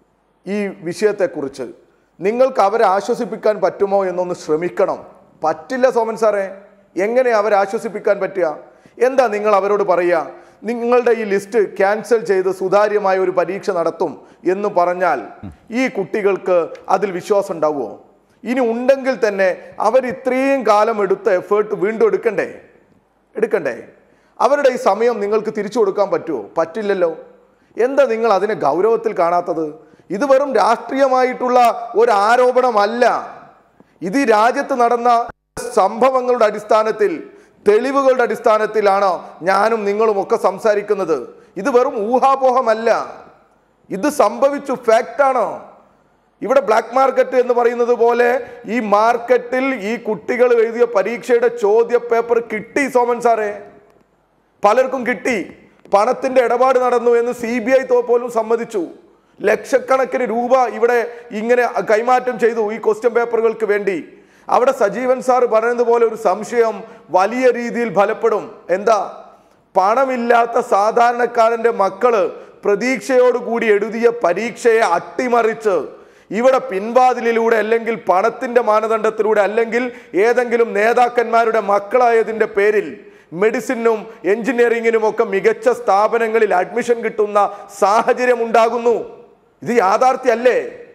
ഈ വിഷയത്തെക്കുറിച്ച് നിങ്ങൾക്ക് അവരെ ആശ്വസിപ്പിക്കാൻ പറ്റുമോ എന്നൊന്ന് ശ്രമിക്കണം പറ്റില്ല സോമൻ സാറേ എങ്ങനെ അവരെ ആശ്വസിപ്പിക്കാൻ പറ്റുക എന്താ നിങ്ങൾ അവരോട് പറയുക നിങ്ങളുടെ ഈ ലിസ്റ്റ് ക്യാൻസൽ ചെയ്ത് സുതാര്യമായ ഒരു പരീക്ഷ നടത്തും എന്ന് പറഞ്ഞാൽ ഈ കുട്ടികൾക്ക് അതിൽ വിശ്വാസം ഉണ്ടാവുമോ ഇനി ഉണ്ടെങ്കിൽ തന്നെ അവർ ഇത്രയും കാലം എടുത്ത എഫേർട്ട് വീണ്ടും എടുക്കണ്ടേ എടുക്കണ്ടേ അവരുടെ ഈ സമയം നിങ്ങൾക്ക് തിരിച്ചു കൊടുക്കാൻ പറ്റുമോ പറ്റില്ലല്ലോ എന്താ നിങ്ങൾ അതിനെ ഗൗരവത്തിൽ കാണാത്തത് ഇത് വെറും രാഷ്ട്രീയമായിട്ടുള്ള ഒരു ആരോപണമല്ല ഇത് ഈ രാജ്യത്ത് നടന്ന സംഭവങ്ങളുടെ അടിസ്ഥാനത്തിൽ തെളിവുകളുടെ അടിസ്ഥാനത്തിലാണ് ഞാനും നിങ്ങളും ഒക്കെ സംസാരിക്കുന്നത് ഇത് വെറും ഊഹാപോഹമല്ല ഇത് സംഭവിച്ചു ഫാക്റ്റാണ് ഇവിടെ ബ്ലാക്ക് മാർക്കറ്റ് എന്ന് പറയുന്നത് പോലെ ഈ മാർക്കറ്റിൽ ഈ കുട്ടികൾ എഴുതിയ പരീക്ഷയുടെ ചോദ്യ പേപ്പർ കിട്ടി സോമൻ സാറേ പലർക്കും കിട്ടി പണത്തിന്റെ ഇടപാട് നടന്നു എന്ന് സി ബി ഐ പോലും സമ്മതിച്ചു ലക്ഷക്കണക്കിന് രൂപ ഇവിടെ ഇങ്ങനെ കൈമാറ്റം ചെയ്തു ഈ ക്വസ്റ്റ്യൻ പേപ്പറുകൾക്ക് വേണ്ടി അവിടെ സജീവൻ സാർ പറഞ്ഞതുപോലെ ഒരു സംശയം വലിയ രീതിയിൽ ഫലപ്പെടും എന്താ പണമില്ലാത്ത സാധാരണക്കാരന്റെ മക്കള് പ്രതീക്ഷയോടുകൂടി എഴുതിയ പരീക്ഷയെ അട്ടിമറിച്ച് ഇവിടെ പിൻവാതിലിലൂടെ അല്ലെങ്കിൽ പണത്തിന്റെ മാനദണ്ഡത്തിലൂടെ അല്ലെങ്കിൽ ഏതെങ്കിലും നേതാക്കന്മാരുടെ മക്കളായതിന്റെ പേരിൽ മെഡിസിനും എഞ്ചിനീയറിങ്ങിനും ഒക്കെ മികച്ച സ്ഥാപനങ്ങളിൽ അഡ്മിഷൻ കിട്ടുന്ന സാഹചര്യം ഉണ്ടാകുന്നു ഇത് യാഥാർത്ഥ്യമല്ലേ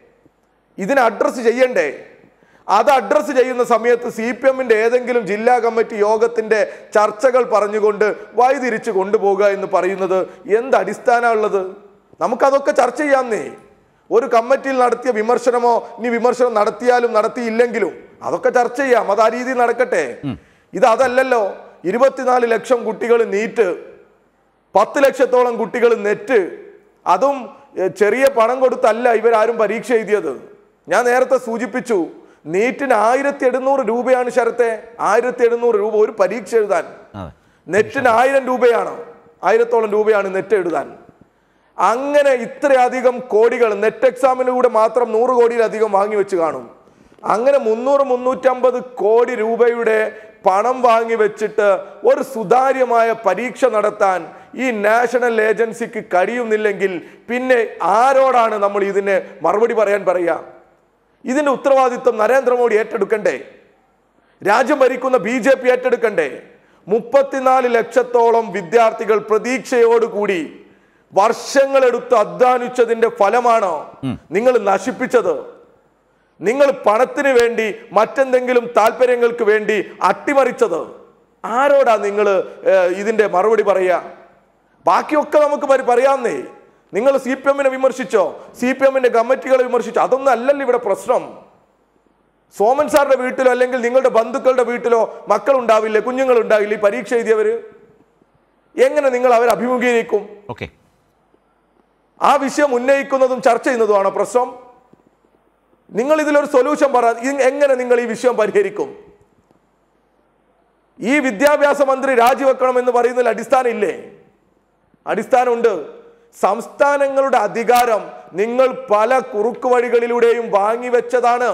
ഇതിനെ അഡ്രസ്സ് ചെയ്യണ്ടേ അത് അഡ്രസ്സ് ചെയ്യുന്ന സമയത്ത് സി പി എമ്മിന്റെ ഏതെങ്കിലും ജില്ലാ കമ്മിറ്റി യോഗത്തിന്റെ ചർച്ചകൾ പറഞ്ഞുകൊണ്ട് വഴിതിരിച്ച് കൊണ്ടുപോകുക എന്ന് പറയുന്നത് എന്ത് അടിസ്ഥാനമുള്ളത് നമുക്കതൊക്കെ ചർച്ച ചെയ്യാന്നേ ഒരു കമ്മിറ്റിയിൽ നടത്തിയ വിമർശനമോ ഇനി വിമർശനം നടത്തിയാലും നടത്തിയില്ലെങ്കിലും അതൊക്കെ ചർച്ച ചെയ്യാം അത് ആ രീതിയിൽ നടക്കട്ടെ ഇത് അതല്ലല്ലോ ഇരുപത്തിനാല് ലക്ഷം കുട്ടികൾ നീറ്റ് പത്ത് ലക്ഷത്തോളം കുട്ടികൾ നെറ്റ് അതും എ, ചെറിയ പണം കൊടുത്തല്ല ഇവരാരും പരീക്ഷ എഴുതിയത് ഞാൻ നേരത്തെ സൂചിപ്പിച്ചു നീറ്റിന് ആയിരത്തി എഴുന്നൂറ് രൂപയാണ് ശരത്തെ ആയിരത്തി എഴുന്നൂറ് രൂപ ഒരു പരീക്ഷ എഴുതാൻ അതെ നെറ്റിന് ആയിരം രൂപയാണ് ആയിരത്തോളം രൂപയാണ് നെറ്റ് എഴുതാൻ അങ്ങനെ ഇത്രയധികം കോടികൾ നെറ്റ് എക്സാമിലൂടെ മാത്രം നൂറ് കോടിയിലധികം വാങ്ങി വെച്ച് കാണും അങ്ങനെ മുന്നൂറ് മുന്നൂറ്റമ്പത് കോടി രൂപയുടെ പണം വാങ്ങി വെച്ചിട്ട് ഒരു സുതാര്യമായ പരീക്ഷ നടത്താൻ ഈ നാഷണൽ ഏജൻസിക്ക് കഴിയുന്നില്ലെങ്കിൽ പിന്നെ ആരോടാണ് നമ്മൾ ഇതിന് മറുപടി പറയാൻ പറയുക ഇതിന്റെ ഉത്തരവാദിത്വം നരേന്ദ്രമോദി ഏറ്റെടുക്കണ്ടേ രാജ്യം ഭരിക്കുന്ന ബി ജെ പി ഏറ്റെടുക്കണ്ടേ മുപ്പത്തിനാല് ലക്ഷത്തോളം വിദ്യാർത്ഥികൾ പ്രതീക്ഷയോടുകൂടി വർഷങ്ങളെടുത്ത് അധ്വാനിച്ചതിന്റെ ഫലമാണോ നിങ്ങൾ നശിപ്പിച്ചത് നിങ്ങൾ പണത്തിന് വേണ്ടി മറ്റെന്തെങ്കിലും താല്പര്യങ്ങൾക്ക് വേണ്ടി അട്ടിമറിച്ചത് ആരോടാ നിങ്ങൾ ഇതിന്റെ മറുപടി പറയുക ബാക്കിയൊക്കെ നമുക്ക് പരി- പറയാന്നേ നിങ്ങൾ സി പി എമ്മിനെ വിമർശിച്ചോ സി പി എമ്മിന്റെ കമ്മിറ്റികളെ വിമർശിച്ചോ അതൊന്നും അല്ലല്ലോ ഇവിടെ പ്രശ്നം സോമൻ സാറിന്റെ വീട്ടിലോ അല്ലെങ്കിൽ നിങ്ങളുടെ ബന്ധുക്കളുടെ വീട്ടിലോ മക്കൾ ഉണ്ടാവില്ലേ കുഞ്ഞുങ്ങൾ ഉണ്ടാവില്ലേ ഈ പരീക്ഷ എഴുതിയവര് എങ്ങനെ നിങ്ങൾ അവരെ അഭിമുഖീകരിക്കും ഓക്കെ ആ വിഷയം ഉന്നയിക്കുന്നതും ചർച്ച ചെയ്യുന്നതുമാണോ പ്രശ്നം നിങ്ങൾ ഇതിലൊരു സൊല്യൂഷൻ പറ ഇത് എങ്ങനെ നിങ്ങൾ ഈ വിഷയം പരിഹരിക്കും ഈ വിദ്യാഭ്യാസ മന്ത്രി രാജിവെക്കണം എന്ന് പറയുന്നതിൽ അടിസ്ഥാനം ഇല്ലേ അടിസ്ഥാനമുണ്ട് സംസ്ഥാനങ്ങളുടെ അധികാരം നിങ്ങൾ പല കുറുക്കു വഴികളിലൂടെയും വാങ്ങിവെച്ചതാണ്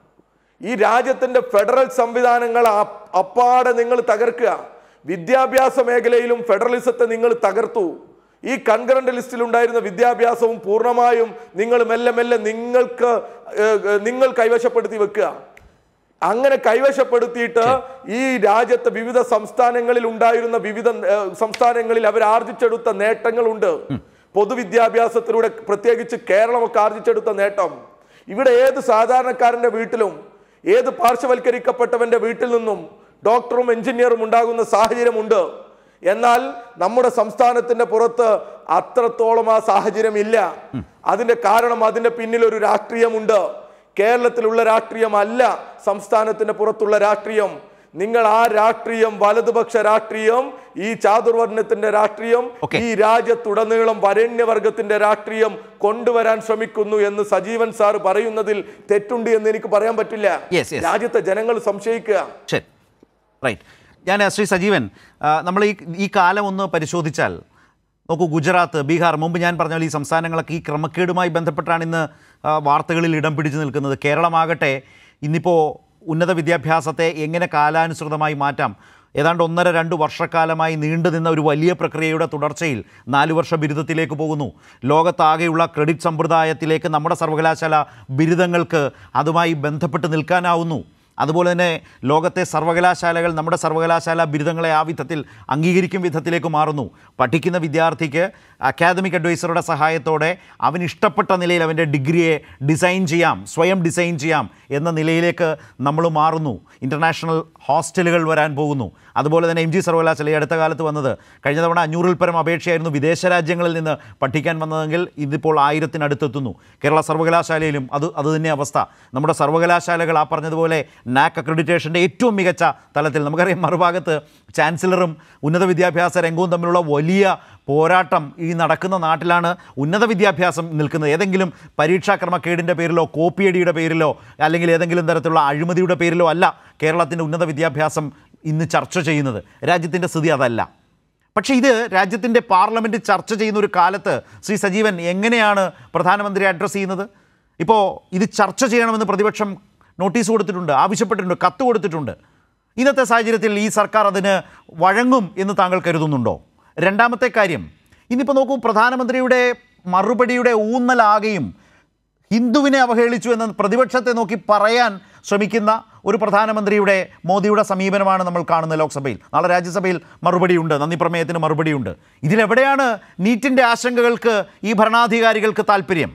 ഈ രാജ്യത്തിന്റെ ഫെഡറൽ സംവിധാനങ്ങൾ അ- അപ്പാടെ നിങ്ങൾ തകർക്കുക വിദ്യാഭ്യാസ മേഖലയിലും ഫെഡറലിസത്തെ നിങ്ങൾ തകർത്തു ഈ കൺകറന്റ് ലിസ്റ്റിൽ ഉണ്ടായിരുന്ന വിദ്യാഭ്യാസവും പൂർണ്ണമായും നിങ്ങൾ മെല്ലെ മെല്ലെ നിങ്ങൾക്ക് ഏഹ്, ഏഹ്, നിങ്ങൾ കൈവശപ്പെടുത്തി വെക്കുക അങ്ങനെ കൈവശപ്പെടുത്തിയിട്ട് ഈ രാജ്യത്തെ വിവിധ സംസ്ഥാനങ്ങളിൽ ഉണ്ടായിരുന്ന വിവിധ ഏഹ്, സംസ്ഥാനങ്ങളിൽ അവർ ആർജിച്ചെടുത്ത നേട്ടങ്ങളുണ്ട് പൊതുവിദ്യാഭ്യാസത്തിലൂടെ പ്രത്യേകിച്ച് കേരളമൊക്കെ ആർജിച്ചെടുത്ത നേട്ടം ഇവിടെ ഏത് സാധാരണക്കാരന്റെ വീട്ടിലും ഏത് പാർശ്വവൽക്കരിക്കപ്പെട്ടവന്റെ വീട്ടിൽ നിന്നും ഡോക്ടറും എഞ്ചിനീയറും ഉണ്ടാകുന്ന സാഹചര്യമുണ്ട് എന്നാൽ നമ്മുടെ സംസ്ഥാനത്തിന്റെ പുറത്ത് അത്രത്തോളം ആ സാഹചര്യം ഇല്ല അതിന്റെ കാരണം അതിന്റെ പിന്നിൽ ഒരു രാഷ്ട്രീയമുണ്ട് കേരളത്തിലുള്ള രാഷ്ട്രീയമല്ല സംസ്ഥാനത്തിന്റെ പുറത്തുള്ള രാഷ്ട്രീയം നിങ്ങൾ ആ രാഷ്ട്രീയം വലതുപക്ഷ രാഷ്ട്രീയം ഈ ചാതുർവർണ്ണത്തിന്റെ രാഷ്ട്രീയം Okay. ഈ രാജ്യത്തുടനീളം വരണ്യവർഗത്തിന്റെ രാഷ്ട്രീയം കൊണ്ടുവരാൻ ശ്രമിക്കുന്നു എന്ന് സജീവൻ സാർ പറയുന്നതിൽ തെറ്റുണ്ട് എന്ന് എനിക്ക് പറയാൻ പറ്റില്ല Yes, yes. രാജ്യത്തെ ജനങ്ങൾ സംശയിക്കുക ശരി റൈറ്റ് ഞാൻ ശ്രീ സജീവൻ ആ, നമ്മൾ ഈ ഈ കാലം ഒന്ന് പരിശോധിച്ചാൽ നോക്കൂ ഗുജറാത്ത് ബീഹാർ മുമ്പ് ഞാൻ പറഞ്ഞ പോലെ ഈ സംസ്ഥാനങ്ങളൊക്കെ ഈ ക്രമക്കേടുമായി ബന്ധപ്പെട്ടാണ് ഇന്ന് ആ, വാർത്തകളിൽ ഇടം പിടിച്ചു നിൽക്കുന്നത് കേരളമാകട്ടെ ഇന്നിപ്പോൾ ഉന്നത വിദ്യാഭ്യാസത്തെ എങ്ങനെ കാലാനുസൃതമായി മാറ്റാം ഏതാണ്ട് ഒന്നര രണ്ട് വർഷക്കാലമായി നീണ്ടു നിന്ന ഒരു വലിയ പ്രക്രിയയുടെ തുടർച്ചയിൽ നാല് വർഷ ബിരുദത്തിലേക്ക് പോകുന്നു ലോകത്താകെയുള്ള ക്രെഡിറ്റ് സമ്പ്രദായത്തിലേക്ക് നമ്മുടെ സർവകലാശാല ബിരുദങ്ങൾക്ക് അതുമായി ബന്ധപ്പെട്ട് നിൽക്കാനാവുന്നു അതുപോലെ തന്നെ ലോകത്തെ സർവകലാശാലകൾ നമ്മുടെ സർവകലാശാല ബിരുദങ്ങളെ ആ വിധത്തിൽ അംഗീകരിക്കും വിധത്തിലേക്ക് മാറുന്നു പഠിക്കുന്ന വിദ്യാർത്ഥിക്ക് അക്കാദമിക് അഡ്വൈസറുടെ സഹായത്തോടെ അവന് ഇഷ്ടപ്പെട്ട നിലയിൽ അവൻ്റെ ഡിഗ്രിയെ ഡിസൈൻ ചെയ്യാം സ്വയം ഡിസൈൻ ചെയ്യാം എന്ന നിലയിലേക്ക് നമ്മൾ മാറുന്നു ഇൻ്റർനാഷണൽ ഹോസ്റ്റലുകൾ വരാൻ പോകുന്നു അതുപോലെ തന്നെ എം ജി സർവകലാശാല ഈ അടുത്ത കാലത്ത് വന്നത് കഴിഞ്ഞ തവണ അഞ്ഞൂറിൽ പരം അപേക്ഷയായിരുന്നു വിദേശ രാജ്യങ്ങളിൽ നിന്ന് പഠിക്കാൻ വന്നതെങ്കിൽ ഇതിപ്പോൾ ആയിരത്തിനടുത്തെത്തുന്നു കേരള സർവകലാശാലയിലും അത് അതുതന്നെ അവസ്ഥ നമ്മുടെ സർവകലാശാലകൾ ആ പറഞ്ഞതുപോലെ നാക് അക്രഡിറ്റേഷൻ്റെ ഏറ്റവും മികച്ച തലത്തിൽ നമുക്കറിയാം മറുഭാഗത്ത് ചാൻസലറും ഉന്നത വിദ്യാഭ്യാസ രംഗവും തമ്മിലുള്ള വലിയ പോരാട്ടം ഈ നടക്കുന്ന നാട്ടിലാണ് ഉന്നത വിദ്യാഭ്യാസം നിൽക്കുന്നത് ഏതെങ്കിലും പരീക്ഷാ ക്രമക്കേടിൻ്റെ പേരിലോ കോപ്പിയടിയുടെ പേരിലോ അല്ലെങ്കിൽ ഏതെങ്കിലും തരത്തിലുള്ള അഴിമതിയുടെ പേരിലോ അല്ല കേരളത്തിൻ്റെ ഉന്നത വിദ്യാഭ്യാസം ഇന്ന് ചർച്ച ചെയ്യുന്നത് രാജ്യത്തിൻ്റെ സ്ഥിതി അതല്ല പക്ഷേ ഇത് രാജ്യത്തിൻ്റെ പാർലമെൻറ്റ് ചർച്ച ചെയ്യുന്ന ഒരു കാലത്ത് ശ്രീ സജീവൻ എങ്ങനെയാണ് പ്രധാനമന്ത്രി അഡ്രസ്സ് ചെയ്യുന്നത് ഇപ്പോൾ ഇത് ചർച്ച ചെയ്യണമെന്ന് പ്രതിപക്ഷം നോട്ടീസ് കൊടുത്തിട്ടുണ്ട് ആവശ്യപ്പെട്ടിട്ടുണ്ട് കത്ത് കൊടുത്തിട്ടുണ്ട് ഇന്നത്തെ സാഹചര്യത്തിൽ ഈ സർക്കാർ അതിന് വഴങ്ങും എന്ന് താങ്കൾ കരുതുന്നുണ്ടോ രണ്ടാമത്തെ കാര്യം ഇന്നിപ്പോൾ നോക്കൂ പ്രധാനമന്ത്രിയുടെ മറുപടിയുടെ ഊന്നലാകെയും ഹിന്ദുവിനെ അവഹേളിച്ചു എന്ന് പ്രതിപക്ഷത്തെ നോക്കി പറയാൻ ശ്രമിക്കുന്ന ഒരു പ്രധാനമന്ത്രിയുടെ മോദിയുടെ സമീപനമാണ് നമ്മൾ കാണുന്നത് ലോക്സഭയിൽ നാളെ രാജ്യസഭയിൽ മറുപടിയുണ്ട് നന്ദി പ്രമേയത്തിന് മറുപടിയുണ്ട് ഇതിലെവിടെയാണ് നീറ്റിൻ്റെ ആശങ്കകൾക്ക് ഈ ഭരണാധികാരികൾക്ക് താല്പര്യം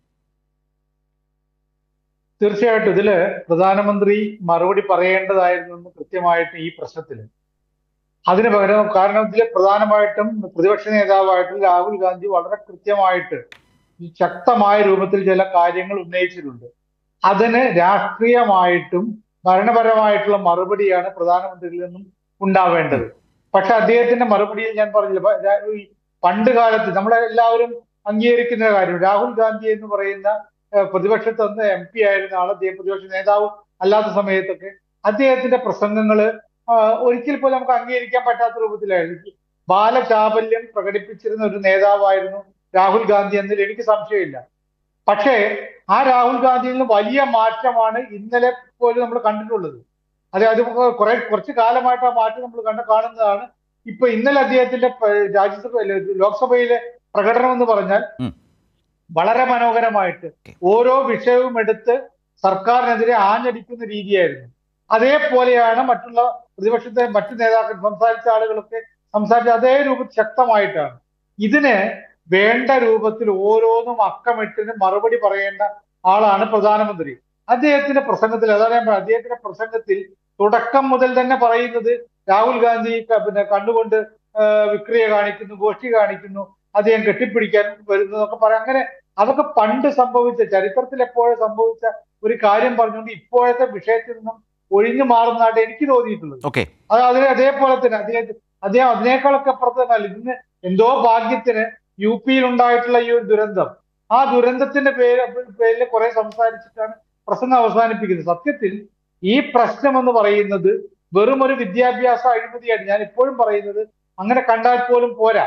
തീർച്ചയായിട്ടും ഇതില് പ്രധാനമന്ത്രി മറുപടി പറയേണ്ടതായിരുന്നു എന്ന് കൃത്യമായിട്ട് ഈ പ്രശ്നത്തിൽ അതിന് പകരം കാരണം ഇതില് പ്രധാനമായിട്ടും പ്രതിപക്ഷ നേതാവായിട്ടും രാഹുൽ ഗാന്ധി വളരെ കൃത്യമായിട്ട് ഈ ശക്തമായ രൂപത്തിൽ ചില കാര്യങ്ങൾ ഉന്നയിച്ചിട്ടുണ്ട് അതിന് രാഷ്ട്രീയമായിട്ടും ഭരണപരമായിട്ടുള്ള മറുപടിയാണ് പ്രധാനമന്ത്രിയിൽ നിന്നും ഉണ്ടാവേണ്ടത് പക്ഷെ അദ്ദേഹത്തിന്റെ മറുപടിയിൽ ഞാൻ പറഞ്ഞില്ല പ- രാ- ഈ പണ്ട് കാലത്ത് നമ്മളെ എല്ലാവരും അംഗീകരിക്കുന്ന കാര്യം രാഹുൽ ഗാന്ധി എന്ന് പറയുന്ന ഏഹ് പ്രതിപക്ഷത്ത് നിന്ന് എം പി ആയിരുന്ന ആൾ അദ്ദേഹം പ്രതിപക്ഷ നേതാവ് അല്ലാത്ത സമയത്തൊക്കെ അദ്ദേഹത്തിന്റെ പ്രസംഗങ്ങള് ആഹ് ഒരിക്കൽ പോലും നമുക്ക് അംഗീകരിക്കാൻ പറ്റാത്ത രൂപത്തിലായിരുന്നു ഈ ബാലചാപല്യം പ്രകടിപ്പിച്ചിരുന്ന ഒരു നേതാവായിരുന്നു രാഹുൽ ഗാന്ധി എന്നതിൽ എനിക്ക് സംശയമില്ല പക്ഷേ ആ രാഹുൽ ഗാന്ധിയിൽ നിന്ന് വലിയ മാറ്റമാണ് ഇന്നലെ പോലും നമ്മൾ കണ്ടിട്ടുള്ളത് അതെ അത് കുറെ കുറച്ച് കാലമായിട്ട് ആ മാറ്റം നമ്മൾ കണ്ട കാണുന്നതാണ് ഇപ്പൊ ഇന്നലെ അദ്ദേഹത്തിന്റെ പ- രാജ്യസഭ അല്ല, ലോക്സഭയിലെ പ്രകടനം എന്ന് പറഞ്ഞാൽ ഉം. വളരെ മനോഹരമായിട്ട് ഓരോ വിഷയവും എടുത്ത് സർക്കാരിനെതിരെ ആഞ്ഞടിക്കുന്ന രീതിയായിരുന്നു അതേപോലെയാണ് മറ്റുള്ള പ്രതിപക്ഷത്തെ മറ്റു നേതാക്കൾ സംസാരിച്ച ആളുകളൊക്കെ സംസാരിച്ച അതേ രൂപത്തിൽ ശക്തമായിട്ടാണ് ഇതിന് വേണ്ട രൂപത്തിൽ ഓരോന്നും അക്കമിട്ടിന് മറുപടി പറയേണ്ട ആളാണ് പ്രധാനമന്ത്രി അദ്ദേഹത്തിന്റെ പ്രസംഗത്തിൽ അതാണ് ഞാൻ പറഞ്ഞത് അദ്ദേഹത്തിന്റെ പ്രസംഗത്തിൽ തുടക്കം മുതൽ തന്നെ പറയുന്നത് രാഹുൽ ഗാന്ധി ക- പിന്നെ കണ്ണുകൊണ്ട് ആ, വിക്രിയ കാണിക്കുന്നു ഗോഷ്ഠി കാണിക്കുന്നു അദ്ദേഹം കെട്ടിപ്പിടിക്കാൻ വരുന്നു എന്നൊക്കെ പറയാം അങ്ങനെ അതൊക്കെ പണ്ട് സംഭവിച്ച ചരിത്രത്തിൽ എപ്പോഴും സംഭവിച്ച ഒരു കാര്യം പറഞ്ഞുകൊണ്ട് ഇപ്പോഴത്തെ വിഷയത്തിൽ നിന്നും ഒഴിഞ്ഞു മാറുന്നതായിട്ട് എനിക്ക് തോന്നിയിട്ടുള്ളത് ഓക്കെ അത് അതിന് അതേപോലെ തന്നെ അദ്ദേഹം അദ്ദേഹം അതിനേക്കാളൊക്കെ അപ്പുറത്ത് തന്നെ ഇതിന് എന്തോ ഭാഗ്യത്തിന് യു പിയിൽ ഉണ്ടായിട്ടുള്ള ഈ ഒരു ദുരന്തം ആ ദുരന്തത്തിന്റെ പേര് പേരിൽ കുറെ സംസാരിച്ചിട്ടാണ് പ്രസംഗം അവസാനിപ്പിക്കുന്നത് സത്യത്തിൽ ഈ പ്രശ്നം എന്ന് പറയുന്നത് വെറും ഒരു വിദ്യാഭ്യാസ അഴിമതിയാണ് ഞാൻ ഇപ്പോഴും പറയുന്നത് അങ്ങനെ കണ്ടാൽ പോലും പോരാ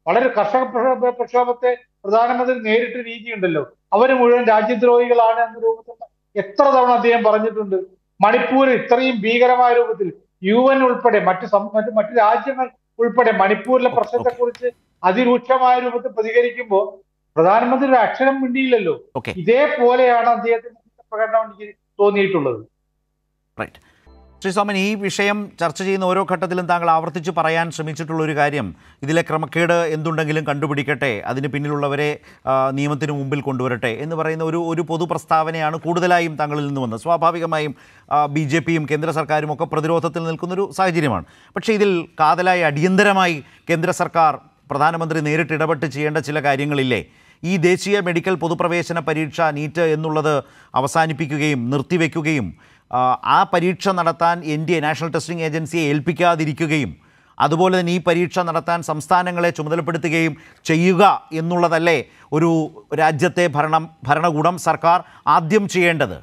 വളരെ കർഷക പ്രക്ഷോഭ- പ്രക്ഷോഭത്തെ പ്രധാനമന്ത്രി നേരിട്ട് രീതിയുണ്ടല്ലോ അവര് മുഴുവൻ രാജ്യദ്രോഹികളാണ് എന്ന രൂപത്തിൽ എത്ര തവണ അദ്ദേഹം പറഞ്ഞിട്ടുണ്ട് മണിപ്പൂർ ഇത്രയും ഭീകരമായ രൂപത്തിൽ യു എൻ ഉൾപ്പെടെ മറ്റ് സം- മറ്റ് മറ്റ് രാജ്യങ്ങൾ ഉൾപ്പെടെ മണിപ്പൂരിലെ പ്രശ്നത്തെക്കുറിച്ച് അതിരൂക്ഷമായ രൂപത്തിൽ പ്രതികരിക്കുമ്പോൾ പ്രധാനമന്ത്രി ഒരു അക്ഷരം മിണ്ടിയില്ലല്ലോ ഓക്കെ ഇതേപോലെയാണ് അദ്ദേഹത്തിന്റെ പ്രകടനം എനിക്ക് തോന്നിയിട്ടുള്ളത് റൈറ്റ് ശ്രീ സോമൻ ഈ വിഷയം ചർച്ച ചെയ്യുന്ന ഓരോ ഘട്ടത്തിലും താങ്കൾ ആവർത്തിച്ച് പറയാൻ ശ്രമിച്ചിട്ടുള്ള ഒരു കാര്യം ഇതിലെ ക്രമക്കേട് എന്തുണ്ടെങ്കിലും കണ്ടുപിടിക്കട്ടെ അതിന് പിന്നിലുള്ളവരെ ആ, നിയമത്തിന് മുമ്പിൽ കൊണ്ടുവരട്ടെ എന്ന് പറയുന്ന ഒരു ഒരു പൊതു പ്രസ്താവനയാണ് കൂടുതലായും താങ്കളിൽ നിന്ന് വന്നത് സ്വാഭാവികമായും ബി ജെ പിയും കേന്ദ്ര സർക്കാരും ഒക്കെ പ്രതിരോധത്തിൽ നിൽക്കുന്നൊരു സാഹചര്യമാണ് പക്ഷേ ഇതിൽ കാതലായി അടിയന്തരമായി കേന്ദ്ര സർക്കാർ പ്രധാനമന്ത്രി നേരിട്ട് ഇടപെട്ട് ചെയ്യേണ്ട ചില കാര്യങ്ങളില്ലേ ഈ ദേശീയ മെഡിക്കൽ പൊതുപ്രവേശന പരീക്ഷ നീറ്റ് എന്നുള്ളത് അവസാനിപ്പിക്കുകയും നിർത്തിവെക്കുകയും ആ, ആ പരീക്ഷ നടത്താൻ N D A national testing ഏജൻസിയെ ഏൽപ്പിക്കാതിരിക്കുകയും അതുപോലെ തന്നെ ഈ പരീക്ഷ നടത്താൻ സംസ്ഥാനങ്ങളെ ചുമതലപ്പെടുത്തുകയും ചെയ്യുക എന്നുള്ളതല്ലേ ഒരു രാജ്യത്തെ ഭരണം ഭരണകൂടം സർക്കാർ ആദ്യം ചെയ്യേണ്ടത്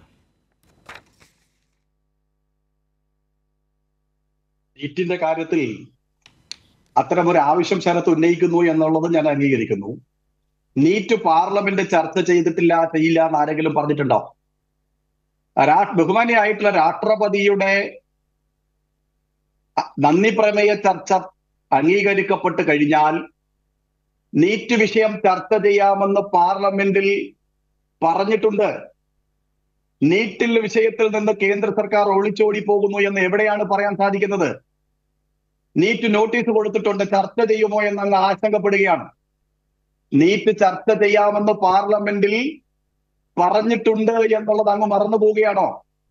നീറ്റിന്റെ കാര്യത്തിൽ അത്തരമൊരു ആവശ്യം ശരത്ത് ഉന്നയിക്കുന്നു എന്നുള്ളത് ഞാൻ അംഗീകരിക്കുന്നു നീറ്റ് പാർലമെന്റ് ചർച്ച ചെയ്തിട്ടില്ല ചെയ്യില്ല എന്ന് ആരെങ്കിലും പറഞ്ഞിട്ടുണ്ടോ രാ- ബഹുമാനിയായിട്ടുള്ള രാഷ്ട്രപതിയുടെ അ- നന്ദി പ്രമേയ ചർച്ച അംഗീകരിക്കപ്പെട്ട് കഴിഞ്ഞാൽ നീറ്റ് വിഷയം ചർച്ച ചെയ്യാമെന്ന് പാർലമെന്റിൽ പറഞ്ഞിട്ടുണ്ട് നീറ്റിൽ വിഷയത്തിൽ നിന്ന് കേന്ദ്ര സർക്കാർ ഒളിച്ചോടി പോകുന്നു എന്ന് എവിടെയാണ് പറയാൻ സാധിക്കുന്നത് നീറ്റ് നോട്ടീസ് കൊടുത്തിട്ടുണ്ട് ചർച്ച ചെയ്യുമോ എന്ന് അങ്ങ് ആശങ്കപ്പെടുകയാണ് നീറ്റ് ചർച്ച ചെയ്യാമെന്ന് പാർലമെന്റിൽ പറഞ്ഞിട്ടുണ്ട് എന്നുള്ളത് അങ്ങ് മറന്നു പോവുകയാണോ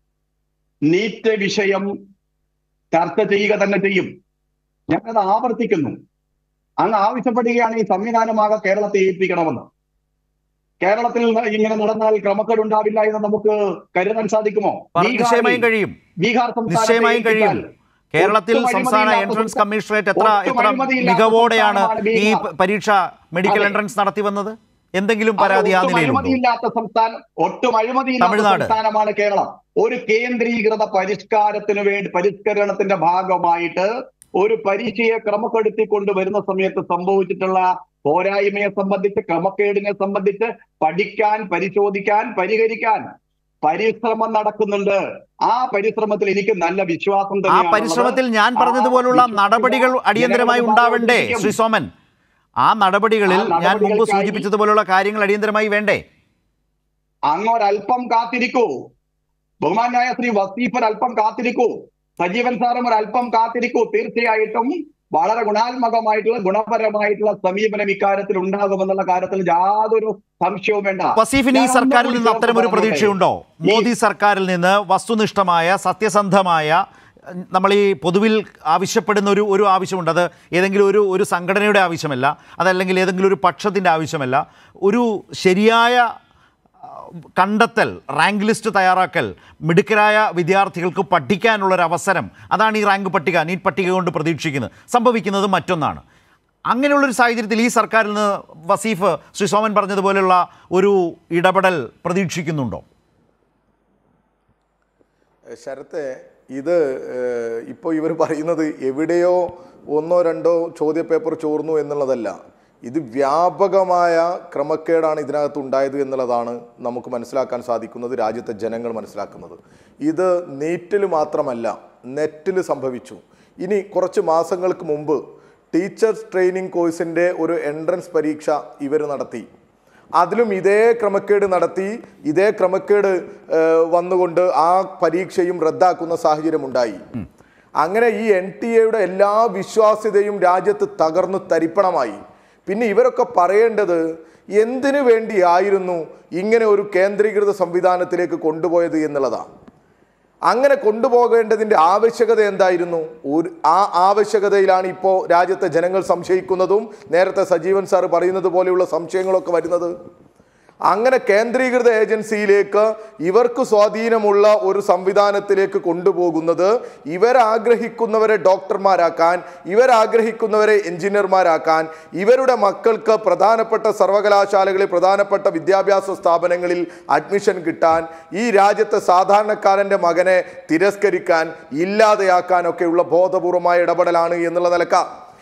നീറ്റ് വിഷയം ചർച്ച ചെയ്യുക തന്നെ ചെയ്യും ഞാനത് ആവർത്തിക്കുന്നു അങ്ങ് ആവശ്യപ്പെടുകയാണ് ഈ സംവിധാനമാകെ കേരളത്തെ ഏൽപ്പിക്കണമെന്ന് കേരളത്തിൽ ഇങ്ങനെ നടന്നാൽ ക്രമക്കേട് ഉണ്ടാവില്ല എന്ന് നമുക്ക് കരുതാൻ സാധിക്കുമോ പറ- നിശ്ചയമായും കഴിയും ബീഹാർ സംസ്ഥാനത്തെ നിശ്ചയമായും കഴിയും ഏൽപ്പിച്ചാൽ കേരളത്തിൽ ഒട്ടും സംസ്ഥാന അഴിമതിയില്ലാത്ത എൻട്രൻസ് സംസ്ഥാനം- കമ്മീഷണറേറ്റ് എത്ര ഒട്ടും എത്ര അഴിമതിയില്ലാത്ത മികവോടെയാണ് സംസ്ഥാനമാണ് ഈ ബീഹാർ. പ- പരീക്ഷ മെഡിക്കൽ അതെ. എൻട്രൻസ് നടത്തി വന്നത് എന്തെങ്കിലും അത് പരാതി ആ ഒട്ടും നിലയിലുണ്ടോ അഴിമതിയില്ലാത്ത സംസ്ഥാനം ഒട്ടും അഴിമതിയില്ലാത്ത തമിഴ്നാട്. സംസ്ഥാനമാണ് കേരളം ഒരു കേന്ദ്രീകൃത പരിഷ്കാരത്തിന് വേണ്ടി പരിഷ്കരണത്തിന്റെ ഭാഗമായിട്ട് ഒരു പരീക്ഷയെ ക്രമപ്പെടുത്തിക്കൊണ്ട് വരുന്ന സമയത്ത് സംഭവിച്ചിട്ടുള്ള പോരായ്മയെ സംബന്ധിച്ച് ക്രമക്കേടിനെ സംബന്ധിച്ച് പഠിക്കാൻ പരിശോധിക്കാൻ പരിഹരിക്കാൻ പരിശ്രമം നടക്കുന്നുണ്ട് ആ പരിശ്രമത്തിൽ എനിക്ക് നല്ല വിശ്വാസം ആ തന്നെയാണുള്ളത്. പരിശ്രമത്തിൽ ഞാൻ ആ പറഞ്ഞതുപോലുള്ള വിശ്വസിക്കുന്ന നടപടികൾ അടിയന്തരമായി ജനങ്ങളുടെ ഉണ്ടാവണ്ടേ ഭാഗമായിരിക്കും. ശ്രീ സോമൻ ആ നടപടികളിൽ ആ ഞാൻ മുമ്പ് നടപടികൾക്കായി- സൂചിപ്പിച്ചതുപോലുള്ള കാര്യങ്ങൾ അടിയന്തരമായി വേണ്ടേ അങ്ങൊരൽപ്പം കാത്തിരിക്കൂ ബഹുമാനായ ശ്രീ വസീഫ് ഒരല്പം കാത്തിരിക്കൂ സജീവൻ സാറും ഒരല്പം കാത്തിരിക്കൂ തീർച്ചയായിട്ടും വളരെ ഗുണാത്മകമായിട്ടുള്ള ഗുണപരമായിട്ടുള്ള സമീപനം ഇക്കാര്യത്തിൽ ഉണ്ടാകുമെന്നുള്ള കാര്യത്തിൽ യാതൊരു സംശയവും വേണ്ട വസീഫിന് ഈ ഞാൻ സർക്കാരിൽ ഒന്നുകൂടി നിന്ന് അത്തരം ഒരു ചേർത്ത് പ്രതീക്ഷയുണ്ടോ ഈ- മോദി സർക്കാരിൽ നിന്ന് വസ്തുനിഷ്ഠമായ സത്യസന്ധമായ ഉം, നമ്മൾ ഈ പൊതുവിൽ ആവശ്യപ്പെടുന്ന ഒരു ഒരു ആവശ്യമുണ്ട് അത് ഏതെങ്കിലും ഒരു ഒരു സംഘടനയുടെ ആവശ്യമല്ല അതല്ലെങ്കിൽ ഏതെങ്കിലും ഒരു പക്ഷത്തിൻ്റെ ആവശ്യമല്ല ഒരു ശരിയായ കണ്ടെത്തൽ റാങ്ക് ലിസ്റ്റ് തയ്യാറാക്കൽ മിടുക്കരായ വിദ്യാർത്ഥികൾക്ക് പഠിക്കാനുള്ളൊരു അവസരം അതാണ് ഈ റാങ്ക് പട്ടിക നീറ്റ് പട്ടിക കൊണ്ട് പ്രതീക്ഷിക്കുന്നത് സംഭവിക്കുന്നത് മറ്റൊന്നാണ് അങ്ങനെയുള്ളൊരു സാഹചര്യത്തിൽ ഈ സർക്കാരിൽ നിന്ന് വസീഫ് ശ്രീ സോമൻ പറഞ്ഞതുപോലെയുള്ള ഒരു ഇടപെടൽ പ്രതീക്ഷിക്കുന്നുണ്ടോ ശരത്തെ ഇത് ഇപ്പോൾ ഇവർ പറയുന്നത് എവിടെയോ ഒന്നോ രണ്ടോ ചോദ്യപേപ്പർ ചോർന്നു എന്നുള്ളതല്ല ഇത് വ്യാപകമായ ക്രമക്കേടാണ് ഇതിനകത്ത് ഉണ്ടായത് എന്നുള്ളതാണ് നമുക്ക് മനസ്സിലാക്കാൻ സാധിക്കുന്നത് രാജ്യത്തെ ജനങ്ങൾ മനസ്സിലാക്കുന്നത് ഇത് നീറ്റിൽ മാത്രമല്ല നെറ്റിൽ സംഭവിച്ചു ഇനി കുറച്ച് മാസങ്ങൾക്ക് മുമ്പ് ടീച്ചേഴ്സ് ട്രെയിനിങ് കോഴ്സിൻ്റെ ഒരു എൻട്രൻസ് പരീക്ഷ ഇവർ നടത്തി അതിലും ഇതേ ക്രമക്കേട് നടത്തി ഇതേ ക്രമക്കേട് ഏഹ്, വന്നുകൊണ്ട് ആ പരീക്ഷയും റദ്ദാക്കുന്ന സാഹചര്യം ഉണ്ടായി അങ്ങനെ ഈ എൻ ടി എയുടെ എല്ലാ വിശ്വാസ്യതയും രാജ്യത്ത് തകർന്നു തരിപ്പണമായി പിന്നെ ഇവരൊക്കെ പറയേണ്ടത് എന്തിനു വേണ്ടിയായിരുന്നു ഇങ്ങനെ ഒരു കേന്ദ്രീകൃത സംവിധാനത്തിലേക്ക് കൊണ്ടുപോയത് എന്നുള്ളതാണ് അങ്ങനെ കൊണ്ടുപോകേണ്ടതിൻ്റെ ആവശ്യകത എന്തായിരുന്നു ഒരു ആ ആവശ്യകതയിലാണ് ഇപ്പോൾ രാജ്യത്തെ ജനങ്ങൾ സംശയിക്കുന്നതും നേരത്തെ സജീവൻ സാർ പറയുന്നത് പോലെയുള്ള സംശയങ്ങളൊക്കെ വരുന്നത് അങ്ങനെ കേന്ദ്രീകൃത ഏജൻസിയിലേക്ക് ഇവർക്ക് സ്വാധീനമുള്ള ഒരു സംവിധാനത്തിലേക്ക് കൊണ്ടുപോകുന്നത് ഇവരാഗ്രഹിക്കുന്നവരെ ഡോക്ടർമാരാക്കാൻ ഇവരാഗ്രഹിക്കുന്നവരെ എഞ്ചിനീയർമാരാക്കാൻ ഇവരുടെ മക്കൾക്ക് പ്രധാനപ്പെട്ട സർവകലാശാലകളിൽ പ്രധാനപ്പെട്ട വിദ്യാഭ്യാസ സ്ഥാപനങ്ങളിൽ അഡ്മിഷൻ കിട്ടാൻ ഈ രാജ്യത്തെ സാധാരണക്കാരൻ്റെ മകനെ തിരസ്കരിക്കാൻ ഇല്ലാതെയാക്കാനൊക്കെയുള്ള ബോധപൂർവമായ ഇടപെടലാണ് എന്നുള്ള നിലക്ക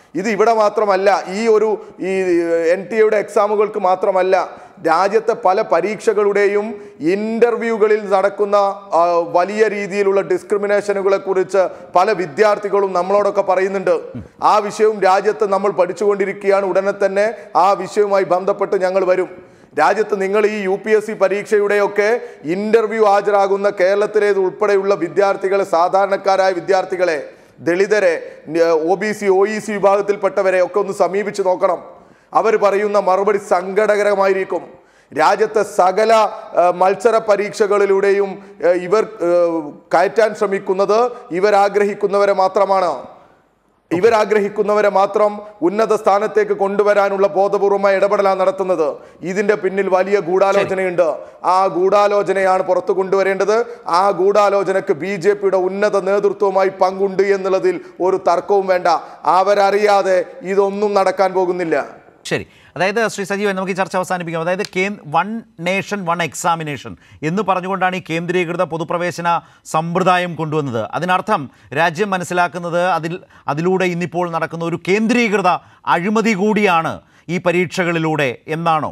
ഇത് ഇവിടെ മാത്രമല്ല ഈ ഒരു ഈ എൻ ടി എയുടെ എക്സാമുകൾക്ക് മാത്രമല്ല രാജ്യത്തെ പല പരീക്ഷകളുടെയും ഇന്റർവ്യൂകളിൽ നടക്കുന്ന ആ, വലിയ രീതിയിലുള്ള ഡിസ്ക്രിമിനേഷനുകളെ കുറിച്ച് പല വിദ്യാർത്ഥികളും നമ്മളോടൊക്കെ പറയുന്നുണ്ട് ആ വിഷയവും രാജ്യത്ത് നമ്മൾ പഠിച്ചുകൊണ്ടിരിക്കുകയാണ് ഉടനെ തന്നെ ആ വിഷയവുമായി ബന്ധപ്പെട്ട് ഞങ്ങൾ വരും രാജ്യത്ത് നിങ്ങൾ ഈ യു പി എസ് സി പരീക്ഷയുടെയൊക്കെ ഇന്റർവ്യൂ ഹാജരാകുന്ന കേരളത്തിലേത് ഉൾപ്പെടെയുള്ള വിദ്യാർത്ഥികളെ സാധാരണക്കാരായ വിദ്യാർത്ഥികളെ ദളിതരെ O B C O E C വിഭാഗത്തിൽപ്പെട്ടവരെ ഒക്കെ ഒന്ന് സമീപിച്ച് നോക്കണം അവർ പറയുന്ന മറുപടി സങ്കടകരമായിരിക്കും രാജ്യത്തെ സകല ആ, മത്സര പരീക്ഷകളിലൂടെയും ആ, ഇവർ ആ, കയറ്റാൻ ശ്രമിക്കുന്നത് ഇവരാഗ്രഹിക്കുന്നവരെ മാത്രമാണ് ഇവരാഗ്രഹിക്കുന്നവരെ മാത്രം ഉന്നത സ്ഥാനത്തേക്ക് കൊണ്ടുവരാനുള്ള ബോധപൂർവമായ ഇടപെടലാണ് നടത്തുന്നത് ഇതിന്റെ പിന്നിൽ വലിയ ഗൂഢാലോചനയുണ്ട് ആ ഗൂഢാലോചനയാണ് പുറത്തു കൊണ്ടുവരേണ്ടത് ആ ഗൂഢാലോചനക്ക് ബി ജെ പിയുടെ ഉന്നത നേതൃത്വവുമായി പങ്കുണ്ട് എന്നുള്ളതിൽ ഒരു തർക്കവും വേണ്ട അവരറിയാതെ ഇതൊന്നും നടക്കാൻ പോകുന്നില്ല ശരി അതായത് ശ്രീ സജീവൻ നമുക്ക് ഈ ചർച്ച അവസാനിപ്പിക്കാം അതായത് കേ വൺ നേഷൻ വൺ എക്സാമിനേഷൻ എന്ന് പറഞ്ഞുകൊണ്ടാണ് ഈ കേന്ദ്രീകൃത പൊതുപ്രവേശന സമ്പ്രദായം കൊണ്ടുവന്നത് അതിനർത്ഥം രാജ്യം മനസ്സിലാക്കുന്നത് അതിൽ അതിലൂടെ ഇന്നിപ്പോൾ നടക്കുന്ന ഒരു കേന്ദ്രീകൃത അഴിമതി കൂടിയാണ് ഈ പരീക്ഷകളിലൂടെ എന്നാണോ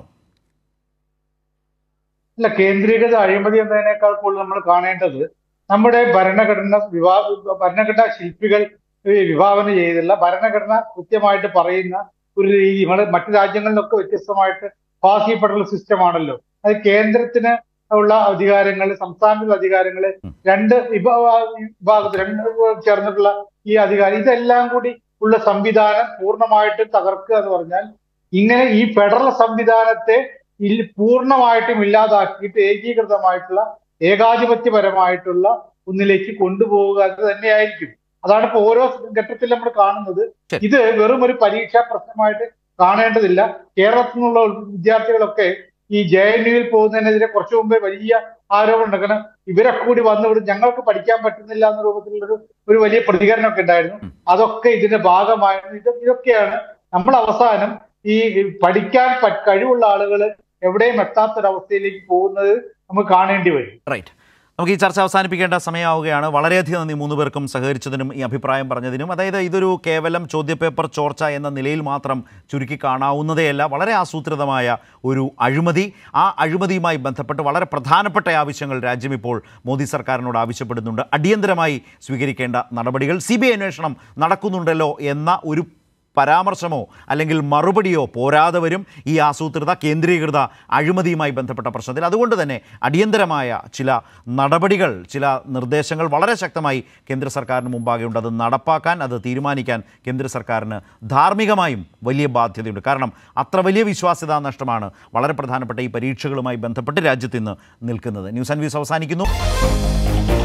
അല്ല കേന്ദ്രീകൃത അഴിമതി എന്നതിനേക്കാൾ കൂടുതൽ നമ്മൾ കാണേണ്ടത് നമ്മുടെ ഭരണഘടന വിവാ ഭരണഘടനാ ശില്പികൾ ഈ വിഭാവന ചെയ്തുള്ള ഭരണഘടന കൃത്യമായിട്ട് പറയുന്ന ഒരു രീതി നമ്മുടെ മറ്റു രാജ്യങ്ങളിലൊക്കെ വ്യത്യസ്തമായിട്ട് പാസ് ചെയ്യപ്പെട്ടുള്ള സിസ്റ്റമാണല്ലോ അത് കേന്ദ്രത്തിന് ഉള്ള അധികാരങ്ങൾ സംസ്ഥാനത്തിലുള്ള അധികാരങ്ങൾ രണ്ട് വിഭാ വിഭാഗത്തിൽ രണ്ട് ചേർന്നിട്ടുള്ള ഈ അധികാരം ഇതെല്ലാം കൂടി ഉള്ള സംവിധാനം പൂർണ്ണമായിട്ടും തകർക്കുക എന്ന് പറഞ്ഞാൽ ഇങ്ങനെ ഈ ഫെഡറൽ സംവിധാനത്തെ ഇൽ പൂർണ്ണമായിട്ടും ഇല്ലാതാക്കിയിട്ട് ഏകീകൃതമായിട്ടുള്ള ഏകാധിപത്യപരമായിട്ടുള്ള ഒന്നിലേക്ക് കൊണ്ടുപോവുക എന്ന് തന്നെയായിരിക്കും അതാണ് ഇപ്പൊ ഓരോ ഘട്ടത്തിൽ നമ്മൾ കാണുന്നത് ശരി. ഇത് വെറും ഒരു പരീക്ഷാ പ്രശ്നമായിട്ട് കാണേണ്ടതില്ല കേരളത്തിൽ നിന്നുള്ള വിദ്യാർത്ഥികളൊക്കെ ഈ ജെ എൻ യുവിൽ പോകുന്നതിനെതിരെ കുറച്ചു മുമ്പേ വലിയ ആരോപണം ഉണ്ട് കാരണം ഇവരൊക്കെ കൂടി വന്നിവിടെ ഞങ്ങൾക്ക് പഠിക്കാൻ പറ്റുന്നില്ല എന്ന രൂപത്തിലുള്ളൊരു ഒരു വലിയ പ്രതികരണമൊക്കെ ഉണ്ടായിരുന്നു അതൊക്കെ ഇതിന്റെ ഭാഗമായിരുന്നു ഇത് ഇതൊക്കെയാണ് നമ്മൾ അവസാനം ഈ പഠിക്കാൻ പ- കഴിവുള്ള ആളുകൾ എവിടെയും എത്താത്തൊരവസ്ഥയിലേക്ക് പോകുന്നത് നമുക്ക് കാണേണ്ടി വരും റൈറ്റ് നമുക്ക് ഈ ചർച്ച അവസാനിപ്പിക്കേണ്ട സമയമാവുകയാണ് വളരെയധികം നന്ദി മൂന്ന് പേർക്കും സഹകരിച്ചതിനും ഈ അഭിപ്രായം പറഞ്ഞതിനും അതായത് ഇതൊരു കേവലം ചോദ്യപേപ്പർ ചോർച്ച എന്ന നിലയിൽ മാത്രം ചുരുക്കി കാണാവുന്നതേയല്ല വളരെ ആസൂത്രിതമായ ഒരു അഴിമതി ആ അഴിമതിയുമായി ബന്ധപ്പെട്ട് വളരെ പ്രധാനപ്പെട്ട ആവശ്യങ്ങൾ രാജ്യം ഇപ്പോൾ മോദി സർക്കാരിനോട് ആവശ്യപ്പെടുന്നുണ്ട് അടിയന്തരമായി സ്വീകരിക്കേണ്ട നടപടികൾ സി ബി ഐ അന്വേഷണം നടക്കുന്നുണ്ടല്ലോ എന്ന ഒരു പരാമർശമോ അല്ലെങ്കിൽ മറുപടിയോ പോരാതെ വരും ഈ ആസൂത്രിത കേന്ദ്രീകൃത അഴിമതിയുമായി ബന്ധപ്പെട്ട പ്രശ്നത്തിൽ അതുകൊണ്ട് തന്നെ അടിയന്തരമായ ചില നടപടികൾ ചില നിർദ്ദേശങ്ങൾ വളരെ ശക്തമായി കേന്ദ്ര സർക്കാരിന് മുമ്പാകെയുണ്ട് അത് നടപ്പാക്കാൻ അത് തീരുമാനിക്കാൻ കേന്ദ്ര സർക്കാരിന് ധാർമ്മികമായും വലിയ ബാധ്യതയുണ്ട് കാരണം അത്ര വലിയ വിശ്വാസ്യതാ നഷ്ടമാണ് വളരെ പ്രധാനപ്പെട്ട ഈ പരീക്ഷകളുമായി ബന്ധപ്പെട്ട് രാജ്യത്ത് ഇന്ന് നിൽക്കുന്നത് ന്യൂസ് ആൻഡ് വ്യൂസ് അവസാനിക്കുന്നു